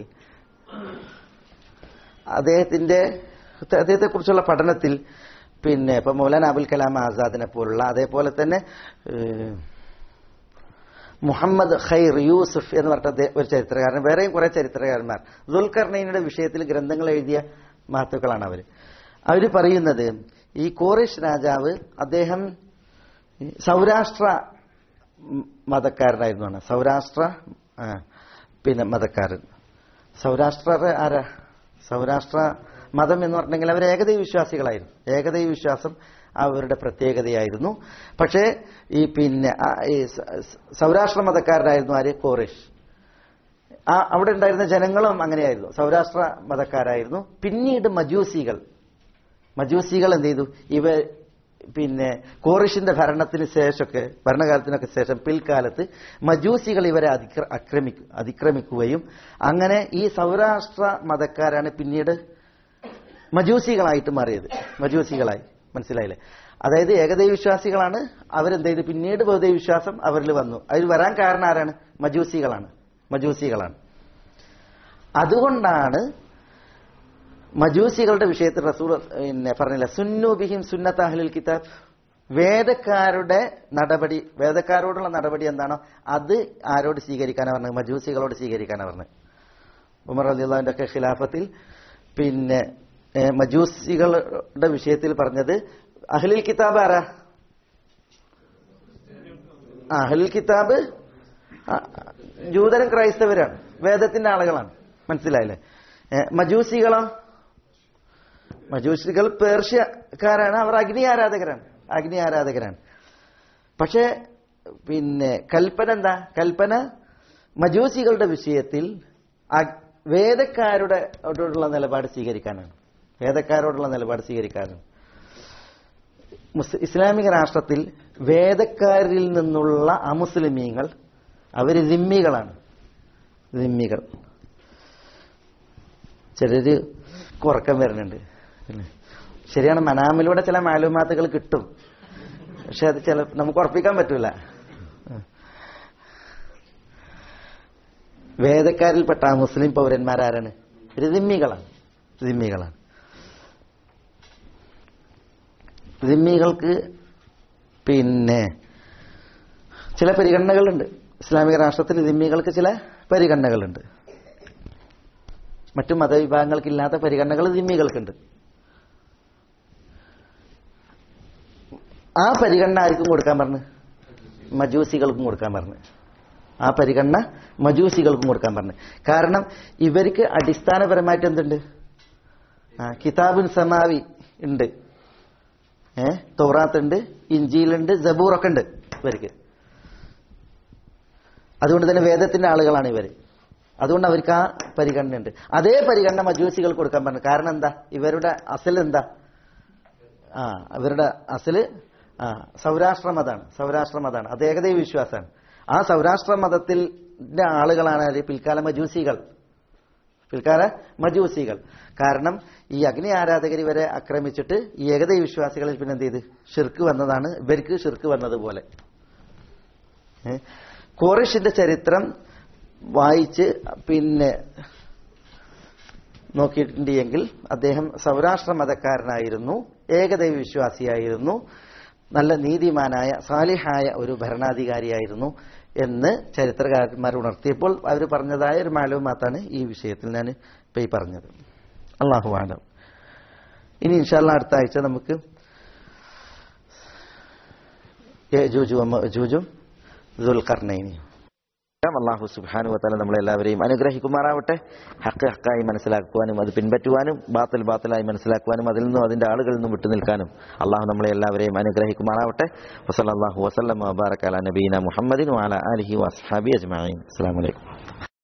അദ്ദേഹത്തിന്റെ അദ്ദേഹത്തെ കുറിച്ചുള്ള പഠനത്തിൽ പിന്നെ ഇപ്പൊ മൗലാന അബുൽ കലാം ആസാദിനെ പോലുള്ള അതേപോലെ തന്നെ ഏഹ്, മുഹമ്മദ് ഖൈർ യൂസുഫ് എന്ന് പറഞ്ഞ അദ്ദേഹം ഒരു ചരിത്രകാരൻ വേറെയും കുറെ ചരിത്രകാരന്മാർ ദുൽഖർണൈനയുടെ വിഷയത്തിൽ ഗ്രന്ഥങ്ങൾ എഴുതിയ മഹത്തുക്കളാണ് അവർ അവര് പറയുന്നത് ഈ കോറിഷ് രാജാവ് അദ്ദേഹം ഈ സൗരാഷ്ട്ര ഉം, മതക്കാരനായിരുന്നു സൗരാഷ്ട്ര ആ, പിന്നെ മതക്കാരൻ സൗരാഷ്ട്ര ആരാ സൗരാഷ്ട്ര മതം എന്ന് പറഞ്ഞെങ്കിൽ അവർ ഏകദൈവ വിശ്വാസികളായിരുന്നു ഏകദൈവ വിശ്വാസം അവരുടെ പ്രത്യേകതയായിരുന്നു പക്ഷേ ഈ പിന്നെ ആ, ഈ സ- സ- സൗരാഷ്ട്ര മതക്കാരനായിരുന്നു ആര് കോറേഷ് ആ അവിടെ ഉണ്ടായിരുന്ന ജനങ്ങളും അങ്ങനെയായിരുന്നു സൗരാഷ്ട്ര മതക്കാരായിരുന്നു പിന്നീട് മജൂസികൾ മജൂസികൾ എന്ത് ചെയ്തു ഇവ പിന്നെ കോറിഷിന്റെ ഭരണത്തിന് ശേഷമൊക്കെ ഭരണകാലത്തിനൊക്കെ ശേഷം പിൽക്കാലത്ത് മജൂസികൾ ഇവരെ അതിക്ര- ആക്രമിക്കു അതിക്രമിക്കുകയും അങ്ങനെ ഈ സൗരാഷ്ട്ര മതക്കാരാണ് പിന്നീട് മജൂസികളായിട്ട് മാറിയത് മജൂസികളായി മനസ്സിലായില്ലേ അതായത് ഏകദൈവ വിശ്വാസികളാണ് അവരെന്ത് ചെയ്തു പിന്നീട് ബഹുദൈവ വിശ്വാസം അവരിൽ വന്നു അതിൽ വരാൻ കാരണം ആരാണ് മജൂസികളാണ് മജൂസികളാണ് അതുകൊണ്ടാണ് മജൂസികളുടെ വിഷയത്തിൽ റസൂൽ പിന്നെ പറഞ്ഞില്ല സുന്നു ബിഹിം സുന്നത്ത് അഹ്ലുൽ കിതാബ് വേദക്കാരുടെ നടപടി വേദക്കാരോടുള്ള നടപടി എന്താണോ അത് ആരോട് സ്വീകരിക്കാനാണ് പറഞ്ഞത് മജൂസികളോട് സ്വീകരിക്കാനാണ് പറഞ്ഞത് ഉമർ അലിള്ളാഹിന്റെ ഒക്കെ ഖിലാഫത്തിൽ പിന്നെ ഏഹ്, മജൂസികളുടെ വിഷയത്തിൽ പറഞ്ഞത് അഹ്ലുൽ കിതാബ് ആരാ ആ, അഹ്ലുൽ കിതാബ് ആ, ജൂതരും ക്രൈസ്തവരാണ് വേദത്തിന്റെ ആളുകളാണ് മനസ്സിലായില്ലേ ഏഹ്, മജൂസികളോ മജൂസികൾ പേർഷ്യക്കാരാണ് അവർ അഗ്നി ആരാധകരാണ് അഗ്നി ആരാധകരാണ് പക്ഷേ പിന്നെ കൽപ്പന എന്താ കൽപ്പന മജൂസികളുടെ വിഷയത്തിൽ അഗ്- വേദക്കാരുടെ ോടുള്ള നിലപാട് സ്വീകരിക്കാനാണ് വേദക്കാരോടുള്ള നിലപാട് സ്വീകരിക്കാനാണ് മുസ് ഇസ്ലാമിക രാഷ്ട്രത്തിൽ വേദക്കാരിൽ നിന്നുള്ള അമുസ്ലിമീങ്ങൾ അവർ ദിമ്മികളാണ് ദിമ്മികൾ ചിലര് ഉറക്കം വരുന്നുണ്ട് പിന്നെ ശരിയാണ് മനാമിലൂടെ ചില മാലൂമാത്തുകൾ കിട്ടും പക്ഷെ അത് ചില നമുക്ക് ഉറപ്പിക്കാൻ പറ്റൂല വേദക്കാരിൽപ്പെട്ട ആ മുസ്ലിം പൗരന്മാരാരാണ് ഒരു ദിമ്മികളാണ് ദിമ്മികളാണ് ദിമ്മികൾക്ക് പിന്നെ ചില പരിഗണനകളുണ്ട് ഇസ്ലാമിക രാഷ്ട്രത്തിൽ ദിമ്മികൾക്ക് ചില പരിഗണനകളുണ്ട് മറ്റു മതവിഭാഗങ്ങൾക്കില്ലാത്ത പരിഗണനകൾ ദിമ്മികൾക്കുണ്ട് ആ പരിഗണന ആർക്കും കൊടുക്കാൻ പറഞ്ഞു മജൂസികൾക്കും കൊടുക്കാൻ പറഞ്ഞു ആ പരിഗണന മജൂസികൾക്കും കൊടുക്കാൻ പറഞ്ഞു കാരണം ഇവർക്ക് അടിസ്ഥാനപരമായിട്ട് എന്തുണ്ട് ആ കിതാബുൻ സമാവി ഉണ്ട് ഏ തോറാത്തുണ്ട് ഇഞ്ചിയിലുണ്ട് ജബൂറൊക്കെ ഉണ്ട് ഇവർക്ക് അതുകൊണ്ട് തന്നെ വേദത്തിന്റെ ആളുകളാണ് ഇവർ അതുകൊണ്ട് അവർക്ക് ആ പരിഗണനയുണ്ട് അതേ പരിഗണന മജൂസികൾ കൊടുക്കാൻ പറഞ്ഞു കാരണം എന്താ ഇവരുടെ അസൽ എന്താ ആ ഇവരുടെ അസല് ആ സൗരാഷ്ട്ര മതമാണ് സൗരാഷ്ട്ര മതമാണ് അത് ഏകദൈവ വിശ്വാസമാണ് ആ സൗരാഷ്ട്ര മതത്തിന്റെ ആളുകളാണ് ആര്? പിൽക്കാല മജൂസികൾ പിൽക്കാല മജൂസികൾ കാരണം ഈ അഗ്നി ആരാധകർ ഇവരെ ആക്രമിച്ചിട്ട് ഈ ഏകദൈവ വിശ്വാസികളിൽ പിന്നെ എന്ത് ചെയ്ത് ഷിർക്ക് വന്നതാണ് ഇവർക്ക് ഷിർക്ക് വന്നതുപോലെ ഏ? കോറിഷിന്റെ ചരിത്രം വായിച്ച് പിന്നെ നോക്കിയിട്ടുണ്ട് എങ്കിൽ അദ്ദേഹം സൗരാഷ്ട്ര മതക്കാരനായിരുന്നു ഏകദൈവ വിശ്വാസിയായിരുന്നു നല്ല നീതിമാനായ സാലിഹായ ഒരു ഭരണാധികാരിയായിരുന്നു എന്ന് ചരിത്രകാരന്മാർ ഉണർത്തിയപ്പോൾ അവർ പറഞ്ഞതായ ഒരു മാലവുമാത്താണ് ഈ വിഷയത്തിൽ ഞാൻ ഇപ്പൊ ഈ പറഞ്ഞത് അള്ളാഹു ആലം ഇനി ഇൻഷാല്ല അടുത്ത ആഴ്ച നമുക്ക് യജൂജും മഅജൂജും ദുൽഖർനൈനിയും അള്ളാഹു സുബാനു വത്താല നമ്മളെല്ലാവരെയും അനുഗ്രഹിക്കുമാറാവട്ടെ ഹക്ക് ഹക്കായി മനസ്സിലാക്കുവാനും അത് പിൻപറ്റുവാനും ബാത്തൽ ബാത്തലായി മനസ്സിലാക്കുവാനും അതിൽ നിന്നും അതിന്റെ ആളുകളിൽ നിന്നും വിട്ടുനിൽക്കാനും അള്ളാഹു നമ്മളെ എല്ലാവരെയും അനുഗ്രഹിക്കുമാറാവട്ടെ വസല്ലാഹു വസ്ലം വബാറക്കാല നബീന മുഹമ്മദിൻ വാല അലഹി വസ്ഹാബി അജ്മാൻ അസ്സാം വലൈക്കും